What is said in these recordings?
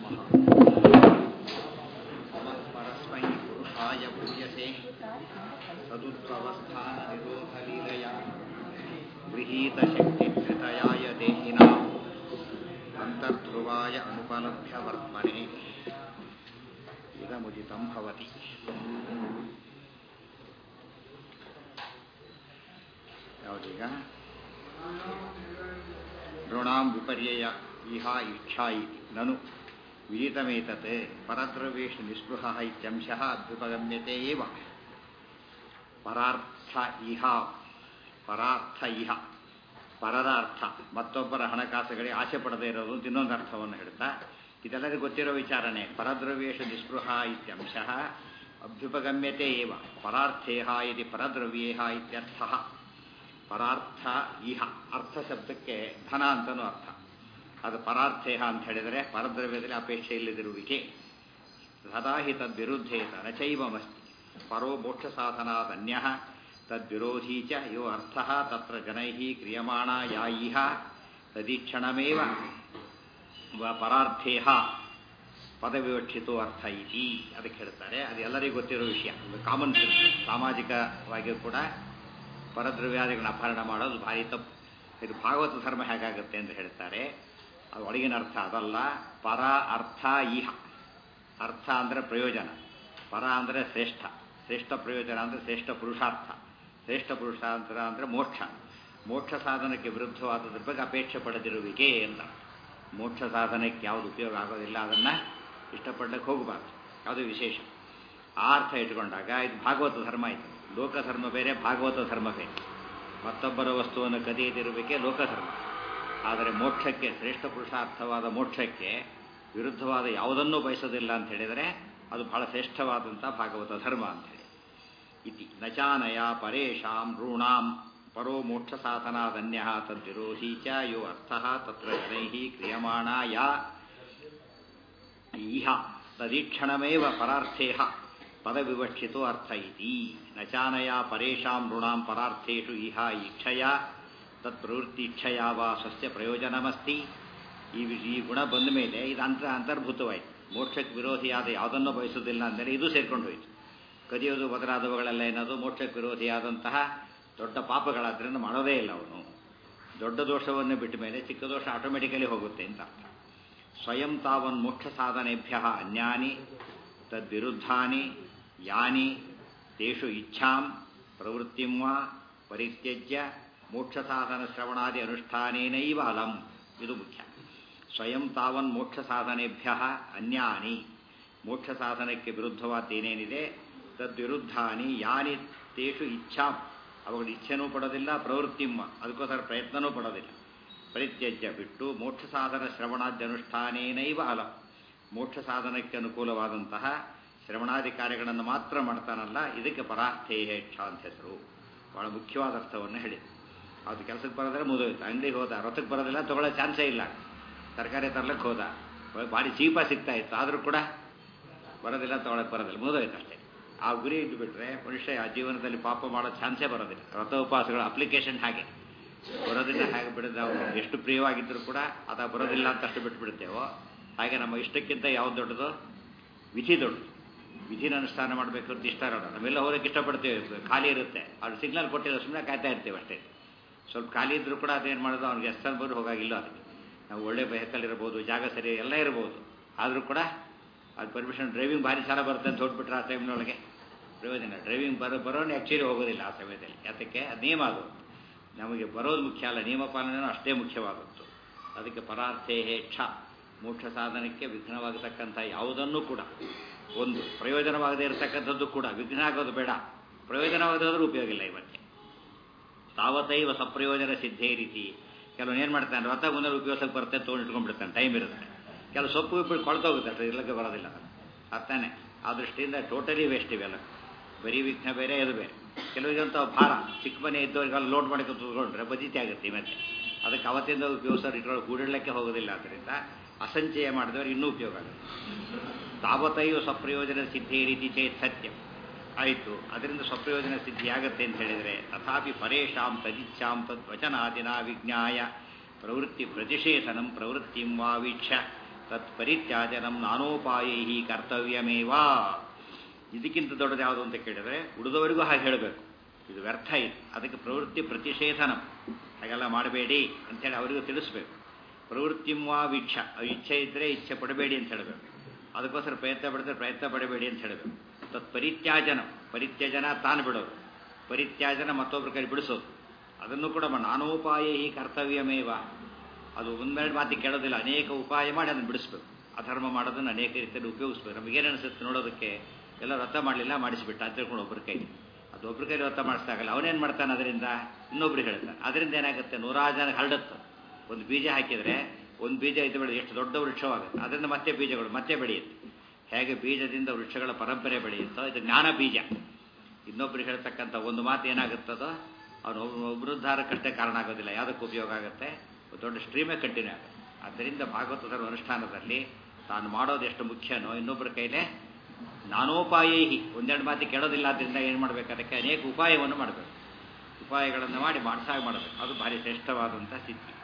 नमः नमः परस्मै पुरुषाय पूयसे सदुत्वस्थाननिरोधलीलया गृहीतशक्तिधृतयाय देहिनाम् अन्तर्ध्रुवाय अनुपलभ्यवर्त्मने इदमुदितं भवति ಯಾವುದೀಗ ನೃಣಾಂ ವಿಪರ್ಯಯ ಇಹ ಇಚ್ಛಾ ಇತಿ ನನು ವಿದಿತಮೇತತ್ ಪರದ್ರವ್ಯೇಷು ನಿಸ್ಪೃಹ ಇತ್ಯಂಶಃ ಅಭ್ಯುಪಗಮ್ಯತೆ ಏವ ಪರಾರ್ಥ ಇಹ ಪರಾರ್ಥ ಇಹ ಪರರ ಅರ್ಥ ಮತ್ತೊಬ್ಬರ ಹಣಕಾಸುಗಳಿಗೆ ಆಸೆ ಪಡದೇ ಇರೋದು ಅಂತ ಇನ್ನೊಂದು ಅರ್ಥವನ್ನು ಹೇಳ್ತಾ ಇದೆಲ್ಲರಿಗೂ ಗೊತ್ತಿರೋ ವಿಚಾರನೆ ಪರದ್ರವ್ಯೇಷು ನಿಸ್ಪೃಹ ಇತ್ಯಂಶಃ ಅಭ್ಯುಪಗಮ್ಯತೆ ಏವ ಪರಾರ್ಥೇಹ ಇತಿ ಪರದ್ರವ್ಯೇಹ ಇತ್ಯರ್ಥಃ ಪರಾರ್ಥ ಇಹ ಅರ್ಥ ಶಬ್ದಕ್ಕೆ ಧನ ಅಂತನೂ ಅರ್ಥ ಅದು ಪರಾರ್ಥೇಹ ಅಂತ ಹೇಳಿದರೆ ಪರದ್ರವ್ಯದಲ್ಲಿ ಅಪೇಕ್ಷೆ ಇಲ್ಲದಿರುವಿಕೆ ಸದಾ ಹಿ ತದ್ವಿರುದ್ಧೇತ ನಚೈವಮಸ್ತಿ ಪರೋ ಮೋಕ್ಷ ಸಾಧನಾದನ್ಯ ತದ್ವಿರೋಧೀ ಚ ಯೋ ಅರ್ಥ ತತ್ರ ಜನೈ ಕ್ರಿಯಮಾಣ ಯಾ ಇಹ ತದೀಕ್ಷಣಮೇವ ಪರಾರ್ಥೇಹ ಪದವಿವಕ್ಷಿತೋ ಅರ್ಥ ಇತಿ ಅದಕ್ಕೆ ಹೇಳ್ತಾರೆ ಅದು ಎಲ್ಲರಿಗೂ ಗೊತ್ತಿರೋ ವಿಷಯ ಕಾಮನ್ ಸೆನ್ಸ್ ಸಾಮಾಜಿಕವಾಗಿಯೂ ಕೂಡ ಪರದ್ರವ್ಯಾದಿಗಳನ್ನ ಅಪಹರಣ ಮಾಡೋದು ಭಾರಿ ತಪ್ಪು ಇದು ಭಾಗವತ ಧರ್ಮ ಹೇಗಾಗುತ್ತೆ ಅಂತ ಹೇಳ್ತಾರೆ ಅದು ಒಳಗಿನ ಅರ್ಥ ಅದಲ್ಲ ಪರ ಅರ್ಥ ಇಹ ಅರ್ಥ ಅಂದರೆ ಪ್ರಯೋಜನ ಪರ ಅಂದರೆ ಶ್ರೇಷ್ಠ ಶ್ರೇಷ್ಠ ಪ್ರಯೋಜನ ಅಂದರೆ ಶ್ರೇಷ್ಠ ಪುರುಷಾರ್ಥ ಶ್ರೇಷ್ಠ ಪುರುಷಾರ್ಥ ಅಂದರೆ ಮೋಕ್ಷ ಮೋಕ್ಷ ಸಾಧನಕ್ಕೆ ವಿರುದ್ಧವಾದದ್ರ ಬಗ್ಗೆ ಅಪೇಕ್ಷೆ ಪಡೆದಿರುವಿಕೆ ಅಂತ ಮೋಕ್ಷ ಸಾಧನಕ್ಕೆ ಯಾವುದು ಉಪಯೋಗ ಆಗೋದಿಲ್ಲ ಅದನ್ನು ಇಷ್ಟಪಡಲಿಕ್ಕೆ ಹೋಗಬಾರ್ದು ಯಾವುದು ವಿಶೇಷ ಆ ಅರ್ಥ ಇಟ್ಕೊಂಡಾಗ ಇದು ಭಾಗವತ ಧರ್ಮ ಇದು ಲೋಕಧರ್ಮ ಬೇರೆ ಭಾಗವತ ಧರ್ಮ ಬೇರೆ ಮತ್ತೊಬ್ಬರ ವಸ್ತುವನ್ನು ಕದಿಯದಿರುವಿಕೆ ಲೋಕಧರ್ಮ ಆದರೆ ಮೋಕ್ಷಕ್ಕೆ ಶ್ರೇಷ್ಠ ಪುರುಷಾರ್ಥವಾದ ಮೋಕ್ಷಕ್ಕೆ ವಿರುದ್ಧವಾದ ಯಾವುದನ್ನೂ ಬಯಸೋದಿಲ್ಲ ಅಂತ ಹೇಳಿದರೆ ಅದು ಬಹಳ ಶ್ರೇಷ್ಠವಾದಂಥ ಭಾಗವತ ಧರ್ಮ ಅಂತೇಳಿ ಇತಿ ನಚಾನಯ ಪರೇಶಾಂ ಋಣಾಂ ಪರೋ ಮೋಕ್ಷ ಸಾಧನಾದನ್ಯ ತದ್ವಿರೋಧಿ ಚ ಯೋ ಅರ್ಥ ತತ್ರ ಜನೈ ಕ್ರಿಯಮಾಣ ಯಾ ಇಹ ತದೀಕ್ಷಣಮೇವ ಪರಾರ್ಥೇಹ ಪದವಿವಕ್ಷಿತೋ ಅರ್ಥ ಇತಿ ನಚಾನಯ ಪರೇಶಾಂ ಋಣಾಂ ಪರಾರ್ಥೇಷು ಇಹ ಇಚ್ಛಯ ತತ್ಪ್ರವೃತ್ತಿಚ್ಛಯ ವಾ ಸ್ವಸ್ಯ ಪ್ರಯೋಜನಮಸ್ತಿ ಈ ಈ ಗುಣ ಬಂದ ಮೇಲೆ ಇದು ಅಂತರ ಅಂತರ್ಭೂತವಾಯಿತು ಮೋಕ್ಷಕ್ಕೆ ವಿರೋಧಿಯಾದ ಯಾವುದನ್ನು ಬಯಸುವುದಿಲ್ಲ ಅಂದರೆ ಇದು ಸೇರ್ಕೊಂಡು ಹೋಯಿತು ಕದಿಯೋದು ಮೊದಲಾದವುಗಳೆಲ್ಲ ಏನದು ಮೋಕ್ಷಕ್ಕೆ ವಿರೋಧಿಯಾದಂತಹ ದೊಡ್ಡ ಪಾಪಗಳಾದ್ರಿಂದ ಮಾಡೋದೇ ಇಲ್ಲ ಅವನು ದೊಡ್ಡ ದೋಷವನ್ನು ಬಿಟ್ಟ ಮೇಲೆ ಚಿಕ್ಕ ದೋಷ ಆಟೋಮೆಟಿಕಲಿ ಹೋಗುತ್ತೆ ಅಂತ ಅರ್ಥ ಸ್ವಯಂ ತಾವನ್ ಮೋಕ್ಷ ಸಾಧನೆಭ್ಯ ಅನ್ಯಾನಿ ತದ್ವಿರುದ್ಧಾನಿ ಯಾನಿ ತೇಷು ಇಚ್ಛಾಂ ಪ್ರವೃತ್ತಿಂ ವಾ ಪರಿತ್ಯಜ್ಯ ಮೋಕ್ಷ ಸಾಧನ ಶ್ರವಣಾದಿ ಅನುಷ್ಠಾನೇನೈವ ಅಲಂ ಇದು ಮುಖ್ಯ ಸ್ವಯಂ ತಾವನ್ ಮೋಕ್ಷ ಸಾಧನೆಭ್ಯ ಅನ್ಯಾನಿ ಮೋಕ್ಷ ಸಾಧನಕ್ಕೆ ವಿರುದ್ಧವಾದ್ದೇನೇನಿದೆ ತದ್ವಿರುದ್ಧಾನಿ ಯಾನಿ ತೇಷು ಇಚ್ಛಾಂ ಅವುಗಳ ಇಚ್ಛೆನೂ ಪಡೋದಿಲ್ಲ ಪ್ರವೃತ್ತಿಮ್ಮ ಅದಕ್ಕೋಸ್ಕರ ಪ್ರಯತ್ನನೂ ಪಡೋದಿಲ್ಲ ಪರಿತ್ಯಜ್ಯ ಬಿಟ್ಟು ಮೋಕ್ಷ ಸಾಧನ ಶ್ರವಣಾದ್ಯನುಷ್ಠಾನೇನೈವ ಅಲಂ ಮೋಕ್ಷ ಸಾಧನಕ್ಕೆ ಅನುಕೂಲವಾದಂತಹ ಶ್ರವಣಾದಿ ಕಾರ್ಯಗಳನ್ನು ಮಾತ್ರ ಮಾಡ್ತಾನಲ್ಲ ಇದಕ್ಕೆ ಪರಾರ್ಥೇಯೇಚ್ಛ ಅಂತ ಹೆಸರು ಬಹಳ ಮುಖ್ಯವಾದ ಅರ್ಥವನ್ನು ಹೇಳಿ ಅದು ಕೆಲಸಕ್ಕೆ ಬರೋದ್ರೆ ಮುಗಿದೋಯ್ತು ಅಂಗಡಿಗೆ ಹೋದ ರಥಕ್ಕೆ ಬರೋದಿಲ್ಲ ತೊಗೊಳ್ಳೋ ಚಾನ್ಸೇ ಇಲ್ಲ ತರಕಾರಿ ತರ್ಲಕ್ಕೆ ಹೋದ ಭಾರಿ ಚೀಪಾಗಿ ಸಿಗ್ತಾ ಇತ್ತು ಆದರೂ ಕೂಡ ಬರೋದಿಲ್ಲ ತೊಗೊಳಕ್ಕೆ ಬರೋದಿಲ್ಲ ಮುಗಿದೋಯ್ತು ಅಷ್ಟೇ ಆ ಗುರಿ ಇದ್ದು ಬಿಟ್ಟರೆ ಮನುಷ್ಯ ಆ ಜೀವನದಲ್ಲಿ ಪಾಪ ಮಾಡೋ ಚಾನ್ಸೇ ಬರೋದಿಲ್ಲ ರಥ ಉಪವಾಸಗಳ ಅಪ್ಲಿಕೇಶನ್ ಹಾಗೆ ಬರೋದಿಲ್ಲ ಹಾಗೆ ಬಿಡೋದು ನಾವು ಎಷ್ಟು ಪ್ರಿಯವಾಗಿದ್ದರೂ ಕೂಡ ಅದ ಬರೋದಿಲ್ಲ ಅಂತ ಅಷ್ಟು ಬಿಟ್ಬಿಡ್ತೇವೋ ಹಾಗೆ ನಮ್ಮ ಇಷ್ಟಕ್ಕಿಂತ ಯಾವ್ದು ದೊಡ್ಡದು ವಿಧಿ ದೊಡ್ಡದು ವಿಧಿನ ಅನುಷ್ಠಾನ ಮಾಡಬೇಕು ಅಂತ ಇಷ್ಟ ಇರೋಣ ನಾವೆಲ್ಲ ಹೋಗೋಕ್ಕೆ ಇಷ್ಟಪಡ್ತೇವೆ ಖಾಲಿ ಇರುತ್ತೆ ಅವ್ರು ಸಿಗ್ನಲ್ ಕೊಟ್ಟಿರೋ ಸುಮ್ಮನೆ ಕಾಯ್ತಾ ಇರ್ತೇವೆ ಅಷ್ಟೇ ಸ್ವಲ್ಪ ಖಾಲಿ ಇದ್ದರೂ ಕೂಡ ಅದೇನು ಮಾಡೋದು ಅವ್ನಿಗೆ ಎಷ್ಟು ಬಂದು ಹೋಗಾಗಿಲ್ಲ ಅದಕ್ಕೆ ನಾವು ಒಳ್ಳೆ ವೆಹಿಕಲ್ ಇರ್ಬೋದು ಜಾಗ ಸರಿ ಎಲ್ಲ ಇರ್ಬೋದು ಆದರೂ ಕೂಡ ಅದು ಪರ್ಮಿಷನ್ ಡ್ರೈವಿಂಗ್ ಭಾರಿ ಸಾಲ ಬರುತ್ತೆ ಅಂತ ಹೊಟ್ಬಿಟ್ರೆ ಆ ಟೈಮ್ನೊಳಗೆ ಪ್ರಯೋಜನ ಡ್ರೈವಿಂಗ್ ಬರೋ ಬರೋನು ಆ್ಯಕ್ಚುಲಿ ಹೋಗೋದಿಲ್ಲ ಆ ಸಮಯದಲ್ಲಿ ಯಾತಕ್ಕೆ ಅದು ನಿಯಮ ಅದು ನಮಗೆ ಬರೋದು ಮುಖ್ಯ ಅಲ್ಲ ನಿಯಮ ಪಾಲನೆಯೂ ಅಷ್ಟೇ ಮುಖ್ಯವಾದದ್ದು ಅದಕ್ಕೆ ಪರಾರ್ಥೇ ಕ್ಷ ಮೋಕ್ಷ ಸಾಧನಕ್ಕೆ ವಿಘ್ನವಾಗತಕ್ಕಂಥ ಯಾವುದನ್ನೂ ಕೂಡ ಒಂದು ಪ್ರಯೋಜನವಾಗದೇ ಇರತಕ್ಕಂಥದ್ದು ಕೂಡ ವಿಘ್ನ ಆಗೋದು ಬೇಡ ಪ್ರಯೋಜನವಾಗದೇ ಹೋದ್ರೂ ಉಪಯೋಗ ಇಲ್ಲ ಇವತ್ತೆ ತಾವತೈವ ಸಪ್ರಯೋಜನ ಸಿದ್ಧೇ ರೀತಿ ಕೆಲವನು ಏನು ಮಾಡ್ತಾನೆ ರಥ ಮುಂದೆ ಉಪಯೋಗಕ್ಕೆ ಬರುತ್ತೆ ತೊಗೊಂಡು ಇಟ್ಕೊಂಡ್ಬಿಡ್ತಾನೆ ಟೈಮ್ ಇರುತ್ತೆ ಕೆಲವು ಸೊಪ್ಪು ಇಬ್ಬರು ಕೊಳ್ತೋಗುತ್ತೆ ಅಷ್ಟೇ ಇಲ್ಲಕ್ಕೆ ಬರೋದಿಲ್ಲ ಅರ್ಥಾನೆ ಆ ದೃಷ್ಟಿಯಿಂದ ಟೋಟಲಿ ವೇಸ್ಟ್ ಇವೆಲ್ಲ ಬರೀ ವಿಘ್ನ ಬೇರೆ ಇದು ಬೇರೆ ಕೆಲವರಿಗಂತೂ ಭಾರ ಚಿಕ್ಕ ಮನೆ ಇದ್ದವ್ರಿಗೆಲ್ಲ ಲೋಡ್ ಮಾಡಿ ಕೂತ್ಕೊಂಡ್ರೆ ಬಜಿತಿ ಆಗುತ್ತೆ ಮತ್ತೆ ಅದಕ್ಕೆ ಅವತ್ತಿಂದ ಉಪಯೋಗಿಸೋರು ಇಟ್ಕೊಂಡು ಕೂಡಿಡ್ಲಿಕ್ಕೆ ಹೋಗೋದಿಲ್ಲ ಆದ್ದರಿಂದ ಅಸಂಚಯ ಮಾಡಿದವರು ಇನ್ನೂ ಉಪಯೋಗ ಆಗುತ್ತೆ ತಾವತೈವ ಸ್ವಪ್ರಯೋಜನ ಸಿದ್ಧಿ ರೀತಿ ಚೇತ್ ಸತ್ಯಂ ಆಯಿತು ಅದರಿಂದ ಸ್ವಪ್ರಯೋಜನ ಸಿದ್ಧಿಯಾಗತ್ತೆ ಅಂತ ಹೇಳಿದರೆ ತಥಾಪಿ ಪರೇಶಾಂ ತದಿಚ್ಛಾಂ ತದ್ವಚನಾದಿನ ವಿಜ್ಞಾಯ ಪ್ರವೃತ್ತಿ ಪ್ರತಿಷೇಧನಂ ಪ್ರವೃತ್ತಿಂ ವಾ ವೀಕ್ಷ ತತ್ ಪರಿತ್ಯಾಜನಂ ನಾನೋಪಾಯೈ ಕರ್ತವ್ಯಮೇವ ಇದಕ್ಕಿಂತ ದೊಡ್ಡದು ಯಾವುದು ಅಂತ ಕೇಳಿದ್ರೆ ಉಳಿದವರಿಗೂ ಹಾಗೆ ಹೇಳಬೇಕು ಇದು ವ್ಯರ್ಥ ಇದು ಅದಕ್ಕೆ ಪ್ರವೃತ್ತಿ ಪ್ರತಿಷೇಧನ ಹಾಗೆಲ್ಲ ಮಾಡಬೇಡಿ ಅಂತೇಳಿ ಅವರಿಗೂ ತಿಳಿಸ್ಬೇಕು ಪ್ರವೃತ್ತಿಂವಾ ವೀಕ್ಷ ಇಚ್ಛೆ ಇದ್ದರೆ ಇಚ್ಛೆ ಪಡಬೇಡಿ ಅಂತ ಹೇಳಬೇಕು ಅದಕ್ಕೋಸ್ಕರ ಪ್ರಯತ್ನ ಪಡಿದ್ರೆ ಪ್ರಯತ್ನ ಪಡಬೇಡಿ ಅಂತ ಹೇಳಬೇಕು ತತ್ ಪರಿತ್ಯಾಜನ ಪರಿತ್ಯಾಜನ ತಾನು ಬಿಡೋದು ಪರಿತ್ಯಾಜನ ಮತ್ತೊಬ್ಬರ ಕೈ ಬಿಡಿಸೋದು ಅದನ್ನು ಕೂಡ ನಾನೋಪಾಯ ಈ ಕರ್ತವ್ಯಮೇವ ಅದು ಒಂದೆರಡು ಮಾತಿಗೆ ಕೇಳೋದಿಲ್ಲ ಅನೇಕ ಉಪಾಯ ಮಾಡಿ ಅದನ್ನು ಬಿಡಿಸ್ಬೇಕು ಅಧರ್ಮ ಮಾಡೋದನ್ನು ಅನೇಕ ರೀತಿಯಲ್ಲಿ ಉಪಯೋಗಿಸ್ಬೇಕು ನಮಗೇನು ಅನಿಸುತ್ತೆ ನೋಡೋದಕ್ಕೆ ಎಲ್ಲ ವ್ರತ ಮಾಡಲಿಲ್ಲ ಮಾಡಿಸಿಬಿಟ್ಟ ಅಂತ ತಿಳ್ಕೊಂಡು ಒಬ್ಬರ ಕೈ ಅದು ಒಬ್ಬರ ಕೈಲಿ ವ್ರತ ಮಾಡಿಸ್ದಾಗಲ್ಲ ಅವನೇನು ಮಾಡ್ತಾನೆ ಅದರಿಂದ ಇನ್ನೊಬ್ರಿಗೆ ಹೇಳ್ತಾನೆ ಅದರಿಂದ ಏನಾಗುತ್ತೆ ನೂರಾರು ಜನ ಹರಡುತ್ತೆ ಒಂದು ಬೀಜ ಹಾಕಿದರೆ ಒಂದು ಬೀಜ ಇದು ಬೆಳೆದು ಎಷ್ಟು ದೊಡ್ಡ ವೃಕ್ಷವಾಗುತ್ತೆ ಅದರಿಂದ ಮತ್ತೆ ಬೀಜಗಳು ಮತ್ತೆ ಬೆಳೆಯುತ್ತೆ ಹೇಗೆ ಬೀಜದಿಂದ ವೃಕ್ಷಗಳ ಪರಂಪರೆ ಬೆಳೆಯುತ್ತೋ ಇದು ಜ್ಞಾನ ಬೀಜ ಇನ್ನೊಬ್ರಿಗೆ ಹೇಳ್ತಕ್ಕಂಥ ಒಂದು ಮಾತು ಏನಾಗುತ್ತದೋ ಅವನು ಉದ್ಧಾರಕ್ಕಷ್ಟೇ ಕಾರಣ ಆಗೋದಿಲ್ಲ ಯಾವುದಕ್ಕೆ ಉಪಯೋಗ ಆಗುತ್ತೆ ದೊಡ್ಡ ಸ್ಟ್ರೀಮೇ ಕಂಟಿನ್ಯೂ ಆಗುತ್ತೆ ಆದ್ದರಿಂದ ಭಾಗವತದ ಅನುಷ್ಠಾನದಲ್ಲಿ ತಾನು ಮಾಡೋದು ಎಷ್ಟು ಮುಖ್ಯನೋ ಇನ್ನೊಬ್ಬರ ಕೈಲೇ ನಾನೋಪಾಯೈಹಿ ಒಂದೆರಡು ಮಾತಿ ಕೇಳೋದಿಲ್ಲ ಆದ್ದರಿಂದ ಏನು ಮಾಡಬೇಕು ಅದಕ್ಕೆ ಅನೇಕ ಉಪಾಯವನ್ನು ಮಾಡಬೇಕು ಉಪಾಯಗಳನ್ನು ಮಾಡಿ ಮಾಡ್ಸಾಗ ಮಾಡಬೇಕು ಅದು ಭಾರಿ ಶ್ರೇಷ್ಠವಾದಂಥ ಸ್ಥಿತಿ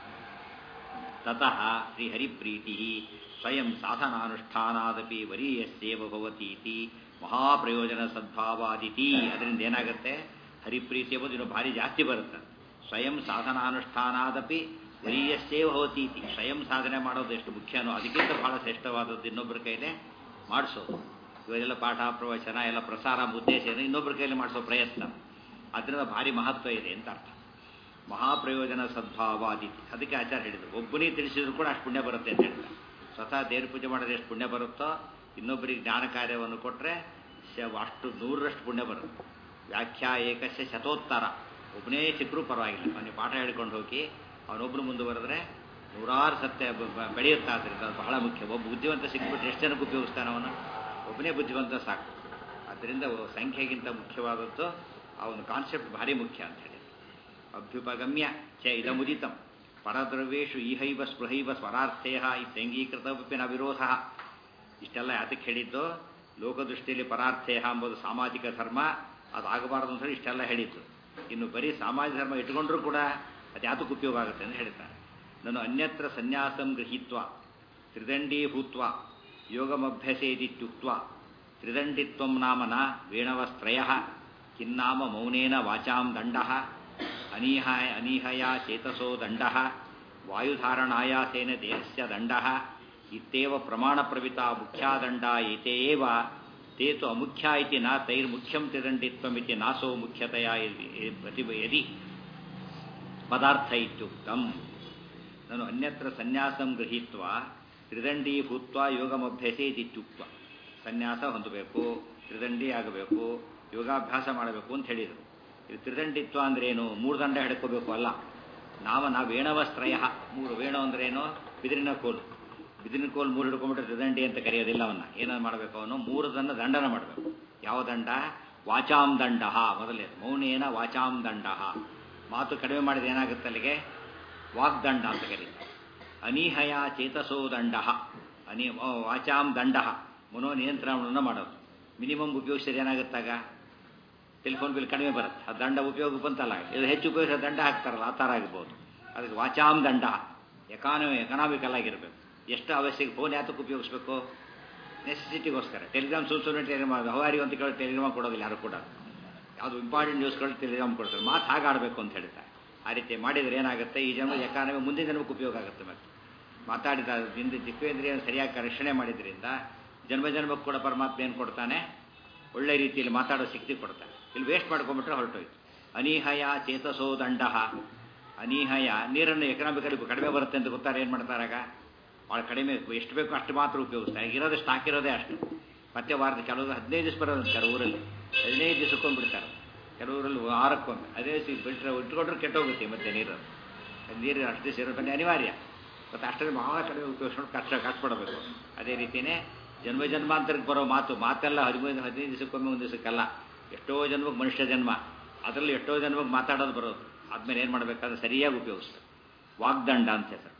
ತತಃ ಶ್ರೀಹರಿಪ್ರೀತಿ ಸ್ವಯಂ ಸಾಧನಾನುಷ್ಠಾನಾದಪಿ ವರೀಯಸ್ಯೇವ ಭವತೀತಿ ಮಹಾಪ್ರಯೋಜನ ಸದ್ಭಾವಾದಿತಿ ಅದರಿಂದ ಏನಾಗುತ್ತೆ ಹರಿಪ್ರೀತಿ ಎಂಬುದು ಇನ್ನು ಭಾರಿ ಜಾಸ್ತಿ ಬರುತ್ತೆ ಸ್ವಯಂ ಸಾಧನಾನುಷ್ಠಾನಾದಪಿ ವರೀಯಸ್ಯೇ ಭವತೀತಿ ಸ್ವಯಂ ಸಾಧನೆ ಮಾಡೋದು ಎಷ್ಟು ಮುಖ್ಯನೋ ಅದಕ್ಕಿಂತ ಬಹಳ ಶ್ರೇಷ್ಠವಾದದ್ದು ಇನ್ನೊಬ್ಬರ ಕೈಲೇ ಮಾಡಿಸೋದು ಇವೆಲ್ಲ ಪಾಠ ಪ್ರವಚನ ಎಲ್ಲ ಪ್ರಸಾರ ಉದ್ದೇಶ ಏನು ಇನ್ನೊಬ್ಬರ ಕೈಲಿ ಮಾಡಿಸೋ ಪ್ರಯತ್ನ ಅದರಿಂದ ಭಾರಿ ಮಹತ್ವ ಇದೆ ಅಂತ ಅರ್ಥ ಮಹಾಪ್ರಯೋಜನ ಸದ್ಭಾವಾದಿತಿ ಅದಕ್ಕೆ ಆಚಾರ ಹೇಳಿದರು ಒಬ್ಬನೇ ತಿಳಿಸಿದ್ರು ಕೂಡ ಅಷ್ಟು ಪುಣ್ಯ ಬರುತ್ತೆ ಅಂತ ಹೇಳ್ತಾರೆ ಸ್ವತಃ ದೇವ್ರ ಪೂಜೆ ಮಾಡಿದ್ರೆ ಎಷ್ಟು ಪುಣ್ಯ ಬರುತ್ತೋ ಇನ್ನೊಬ್ಬರಿಗೆ ಜ್ಞಾನ ಕಾರ್ಯವನ್ನು ಕೊಟ್ಟರೆ ಅಷ್ಟು ನೂರರಷ್ಟು ಪುಣ್ಯ ಬರುತ್ತೆ ವ್ಯಾಖ್ಯಾ ಏಕಸ್ಯ ಶತೋತ್ತರ ಒಬ್ಬನೇ ಸಿಕ್ಕರೂ ಪರವಾಗಿಲ್ಲ ಅವನಿಗೆ ಪಾಠ ಹೇಳ್ಕೊಂಡು ಹೋಗಿ ಅವನೊಬ್ಬರು ಮುಂದುವರೆದ್ರೆ ನೂರಾರು ಸತ್ಯ ಬೆಳೆಯುತ್ತಾ ಆದ್ದರಿಂದ ಅದು ಬಹಳ ಮುಖ್ಯ ಒಬ್ಬ ಬುದ್ಧಿವಂತ ಸಿಕ್ಬಿಟ್ರೆ ಎಷ್ಟು ಜನಕ್ಕೆ ಉಪಯೋಗಿಸ್ತಾನೆ ಅವನು ಒಬ್ಬನೇ ಬುದ್ಧಿವಂತ ಸಾಕು ಆದ್ದರಿಂದ ಸಂಖ್ಯೆಗಿಂತ ಮುಖ್ಯವಾದದ್ದು ಆ ಒಂದು ಕಾನ್ಸೆಪ್ಟ್ ಭಾರಿ ಮುಖ್ಯ ಅಂತ ಹೇಳಿ ಅಭ್ಯುಪಗಮ್ಯ ಚ ಇದಮುದಿತಂ ಪರದ್ರವ್ಯೇಶು ಈಹೈವ ಸ್ಪೃಹೈವ ಸ್ವರಾರ್ಥೇಯ ಇತ್ಯಂಗೀಕೃತವಿನ ವಿರೋಧ ಇಷ್ಟೆಲ್ಲ ಯಾತಕ್ಕೆ ಹೇಳಿದ್ದು ಲೋಕದೃಷ್ಟಿಯಲ್ಲಿ ಪರಾರ್ಥೇಯ ಎಂಬುದು ಸಾಮಾಜಿಕ ಧರ್ಮ ಅದಾಗಬಾರದು ಅಂತ ಇಷ್ಟೆಲ್ಲ ಹೇಳಿದ್ದು ಇನ್ನು ಬರೀ ಸಾಮಾಜಿಕ ಧರ್ಮ ಇಟ್ಕೊಂಡ್ರೂ ಕೂಡ ಅದು ಯಾತಕ್ಕೆ ಉಪಯೋಗ ಆಗುತ್ತೆ ಅಂತ ಹೇಳ್ತಾರೆ ನಾನು ಅನ್ಯತ್ರ ಸನ್ಯಾಸಂ ಗೃಹೀತ್ವ ತ್ರಿದಂಡೀ ಭೂತ್ವ ಯೋಗಮಭ್ಯಸೇದಿತ್ಯುಕ್ತ ತ್ರಿದಂಡಿತ್ವಂ ನಾಮನ ವೇಣವಸ್ತ್ರಯ ಕಿನ್ನಾಮ ಮೌನೇನ ವಾಚಾಂ ದಂಡ ಅನೀಹಾಯ ಅನೀಹಯ ಚೇತಸೋ ದಂಡ ವಾಯುಧಾರಣಾಯಾಸೇನ ದೇಹಸ್ಯ ದಂಡ ಇತ್ತೇವ ಪ್ರಮಾಣಪ್ರವಿತ ಮುಖ್ಯಾದಂಡ ಏತೇವ ತೇ ತು ಅಮುಖ್ಯ ಇತಿ ನ ತೈರ್ಮುಖ್ಯಂ ತ್ರಿದಂಡಿತ್ವಮಿತಿ ನಾಸೋ ಮುಖ್ಯತೆಯ ಪ್ರತಿಭ ಯದಿ ಪದಾರ್ಥ ಇತ್ಯುಕ್ತಂ ನಾನು ಅನ್ಯತ್ರ ಸನ್ಯಾಸಂ ಗೃಹೀತ್ವ ತ್ರಿದಂಡಿ ಭೂತ್ವ ಯೋಗಮಭ್ಯಸೇದಿತ್ಯುಕ್ತ ಸನ್ಯಾಸ ಹೊಂದಬೇಕು ತ್ರಿದಂಡಿ ಆಗಬೇಕು ಯೋಗಾಭ್ಯಾಸ ಮಾಡಬೇಕು ಅಂತ ಹೇಳಿದರು ಇದು ತ್ರಿದಂಡಿತ್ವ ಅಂದ್ರೇನು ಮೂರು ದಂಡ ಹಿಡ್ಕೋಬೇಕು ಅಲ್ಲ ನಾವ ನಾವು ವೇಣವಸ್ತ್ರಯ ಮೂರು ವೇಣು ಅಂದ್ರೇನು ಬಿದಿರಿನ ಕೋಲು ಬಿದಿರಿನ ಕೋಲು ಮೂರು ಹಿಡ್ಕೊಂಡ್ಬಿಟ್ರೆ ತ್ರಿದಂಡಿ ಅಂತ ಕರೆಯೋದಿಲ್ಲ ಅವನ್ನ ಏನಾದ್ರು ಮಾಡಬೇಕು ಅವನು ಮೂರು ದಂಡ ದಂಡನ ಮಾಡಬೇಕು ಯಾವ ದಂಡ ವಾಚಾಂ ದಂಡ ಮೊದಲೇ ಮೌನೇನ ವಾಚಾಂ ದಂಡ ಮಾತು ಕಡಿಮೆ ಮಾಡಿದ್ರೆ ಏನಾಗುತ್ತೆ ಅಲ್ಲಿಗೆ ವಾಗ್ದಂಡ ಅಂತ ಕರೀತಾರೆ ಅನೀಹಯ ಚೇತಸೋ ದಂಡ ಅನಿ ವಾಚಾಂ ದಂಡ ಮನೋ ನಿಯಂತ್ರಣವನ್ನು ಮಾಡೋದು ಮಿನಿಮಮ್ ಉಪಯೋಗಿಸಿದ್ರೆ ಏನಾಗುತ್ತಾಗ ಟೆಲಿಫೋನ್ ಬಿಲ್ ಕಡಿಮೆ ಬರುತ್ತೆ ಆ ದಂಡ ಉಪಯೋಗ ಬಂತಲ್ಲ ಇದು ಹೆಚ್ಚು ಉಪಯೋಗಿಸೋ ದಂಡ ಹಾಕ್ತಾರಲ್ಲ ಆ ಥರ ಆಗಿರ್ಬೋದು ಅದಕ್ಕೆ ವಾಚಾಂ ದಂಡ ಎಕಾನಮಿ ಎಕನಾಮಿಕಲ್ ಆಗಿರಬೇಕು ಎಷ್ಟು ಅವಶ್ಯಕ ಫೋನ್ ಯಾತಕ್ಕೆ ಉಪಯೋಗಿಸ್ಬೇಕು ನೆಸೆಸಿಟಿಗೋಸ್ಕರ ಟೆಲಿಗ್ರಾಮ್ ಸುಮ್ ಸುಮ್ಮನೆ ಟೆಲಿಗ್ರಾಮ್ ಹವಾರಿ ಅಂತ ಕೇಳಿ ಟೆಲಿಗ್ರಾಮ್ ಕೊಡೋದಿಲ್ಲ ಯಾರು ಕೂಡ ಯಾವುದು ಇಂಪಾರ್ಟೆಂಟ್ ನ್ಯೂಸ್ಗಳು ಟೆಲಿಗ್ರಾಮ್ ಕೊಡ್ತಾರೆ ಮಾತು ಹಾಗಾಡಬೇಕು ಅಂತ ಹೇಳ್ತಾರೆ ಆ ರೀತಿ ಮಾಡಿದರೆ ಏನಾಗುತ್ತೆ ಈ ಜನ್ಮ ಎಕಾನಮಿ ಮುಂದಿನ ಜನ್ಮಕ್ಕೆ ಉಪಯೋಗ ಆಗುತ್ತೆ ಮತ್ತೆ ಮಾತಾಡಿದ ದಿಂದ ದಿಕ್ಕೇಂದ್ರಿಯನ್ನು ಸರಿಯಾಗಿ ರಕ್ಷಣೆ ಮಾಡಿದ್ರಿಂದ ಜನ್ಮ ಜನ್ಮಕ್ಕೆ ಕೂಡ ಪರಮಾತ್ಮ ಏನು ಕೊಡ್ತಾನೆ ಒಳ್ಳೆ ರೀತಿಯಲ್ಲಿ ಮಾತಾಡೋ ಶಕ್ತಿ ಕೊಡ್ತಾನೆ ಇಲ್ಲಿ ವೇಸ್ಟ್ ಮಾಡ್ಕೊಂಡ್ಬಿಟ್ರೆ ಹೊರಟೋಯ್ತು ಅನೀಹಯ ಚೇತಸೋ ದಂಡ ಅನೀಹಯ ನೀರನ್ನು ಎಕನಾಮಿಕಲಿ ಕಡಿಮೆ ಬರುತ್ತೆ ಅಂತ ಗೊತ್ತಾರೆ ಏನು ಮಾಡ್ತಾರಾಗ ಭಾಳ ಕಡಿಮೆ ಎಷ್ಟು ಬೇಕೋ ಅಷ್ಟು ಮಾತ್ರ ಉಪಯೋಗಿಸ್ತಾರೆ ಇರೋದು ಸ್ಟಾಕ್ ಇರೋದೇ ಅಷ್ಟು ಮತ್ತೆ ವಾರದ ಕೆಲವರು ಹದಿನೈದು ದಿವಸ ಬರೋದು ಅಂತಾರೆ ಊರಲ್ಲಿ ಹದಿನೈದು ದಿವಸಕ್ಕೊಂದು ಬಿಡ್ತಾರೆ ಕೆಲವರಲ್ಲಿ ವಾರಕ್ಕೊಮ್ಮೆ ಅದೇ ಬಿಟ್ಟರೆ ಇಟ್ಕೊಂಡ್ರೆ ಕೆಟ್ಟೋಗುತ್ತೆ ಮತ್ತೆ ನೀರು ನೀರು ಅಷ್ಟು ದಿವಸ ಇರೋದಕ್ಕೆ ಅನಿವಾರ್ಯ ಮತ್ತು ಅಷ್ಟರಲ್ಲಿ ಬಹಳ ಕಡಿಮೆ ಉಪಯೋಗಿಸ್ಕೊಂಡು ಕಷ್ಟ ಕಷ್ಟಪಡಬೇಕು ಅದೇ ರೀತಿಯೇ ಜನ್ಮ ಜನ್ಮಾಂತರಕ್ಕೆ ಬರೋ ಮಾತು ಮಾತೆಲ್ಲ ಹದಿಮೂರು ಹದಿನೈದು ದಿವಸಕ್ಕೊಮ್ಮೆ ಒಂದು ದಿವಸಕ್ಕಲ್ಲ ಎಷ್ಟೋ ಜನ್ಮಕ್ಕೆ ಮನುಷ್ಯ ಜನ್ಮ ಅದರಲ್ಲಿ ಎಷ್ಟೋ ಜನ್ಮಕ್ಕೆ ಮಾತಾಡೋದು ಬರೋದು ಆದ್ಮೇಲೆ ಏನು ಮಾಡಬೇಕಾದ್ರೆ ಸರಿಯಾಗಿ ಉಪಯೋಗಿಸ್ತಾರೆ ವಾಗ್ದಂಡ ಅಂತ ಹೆಸರು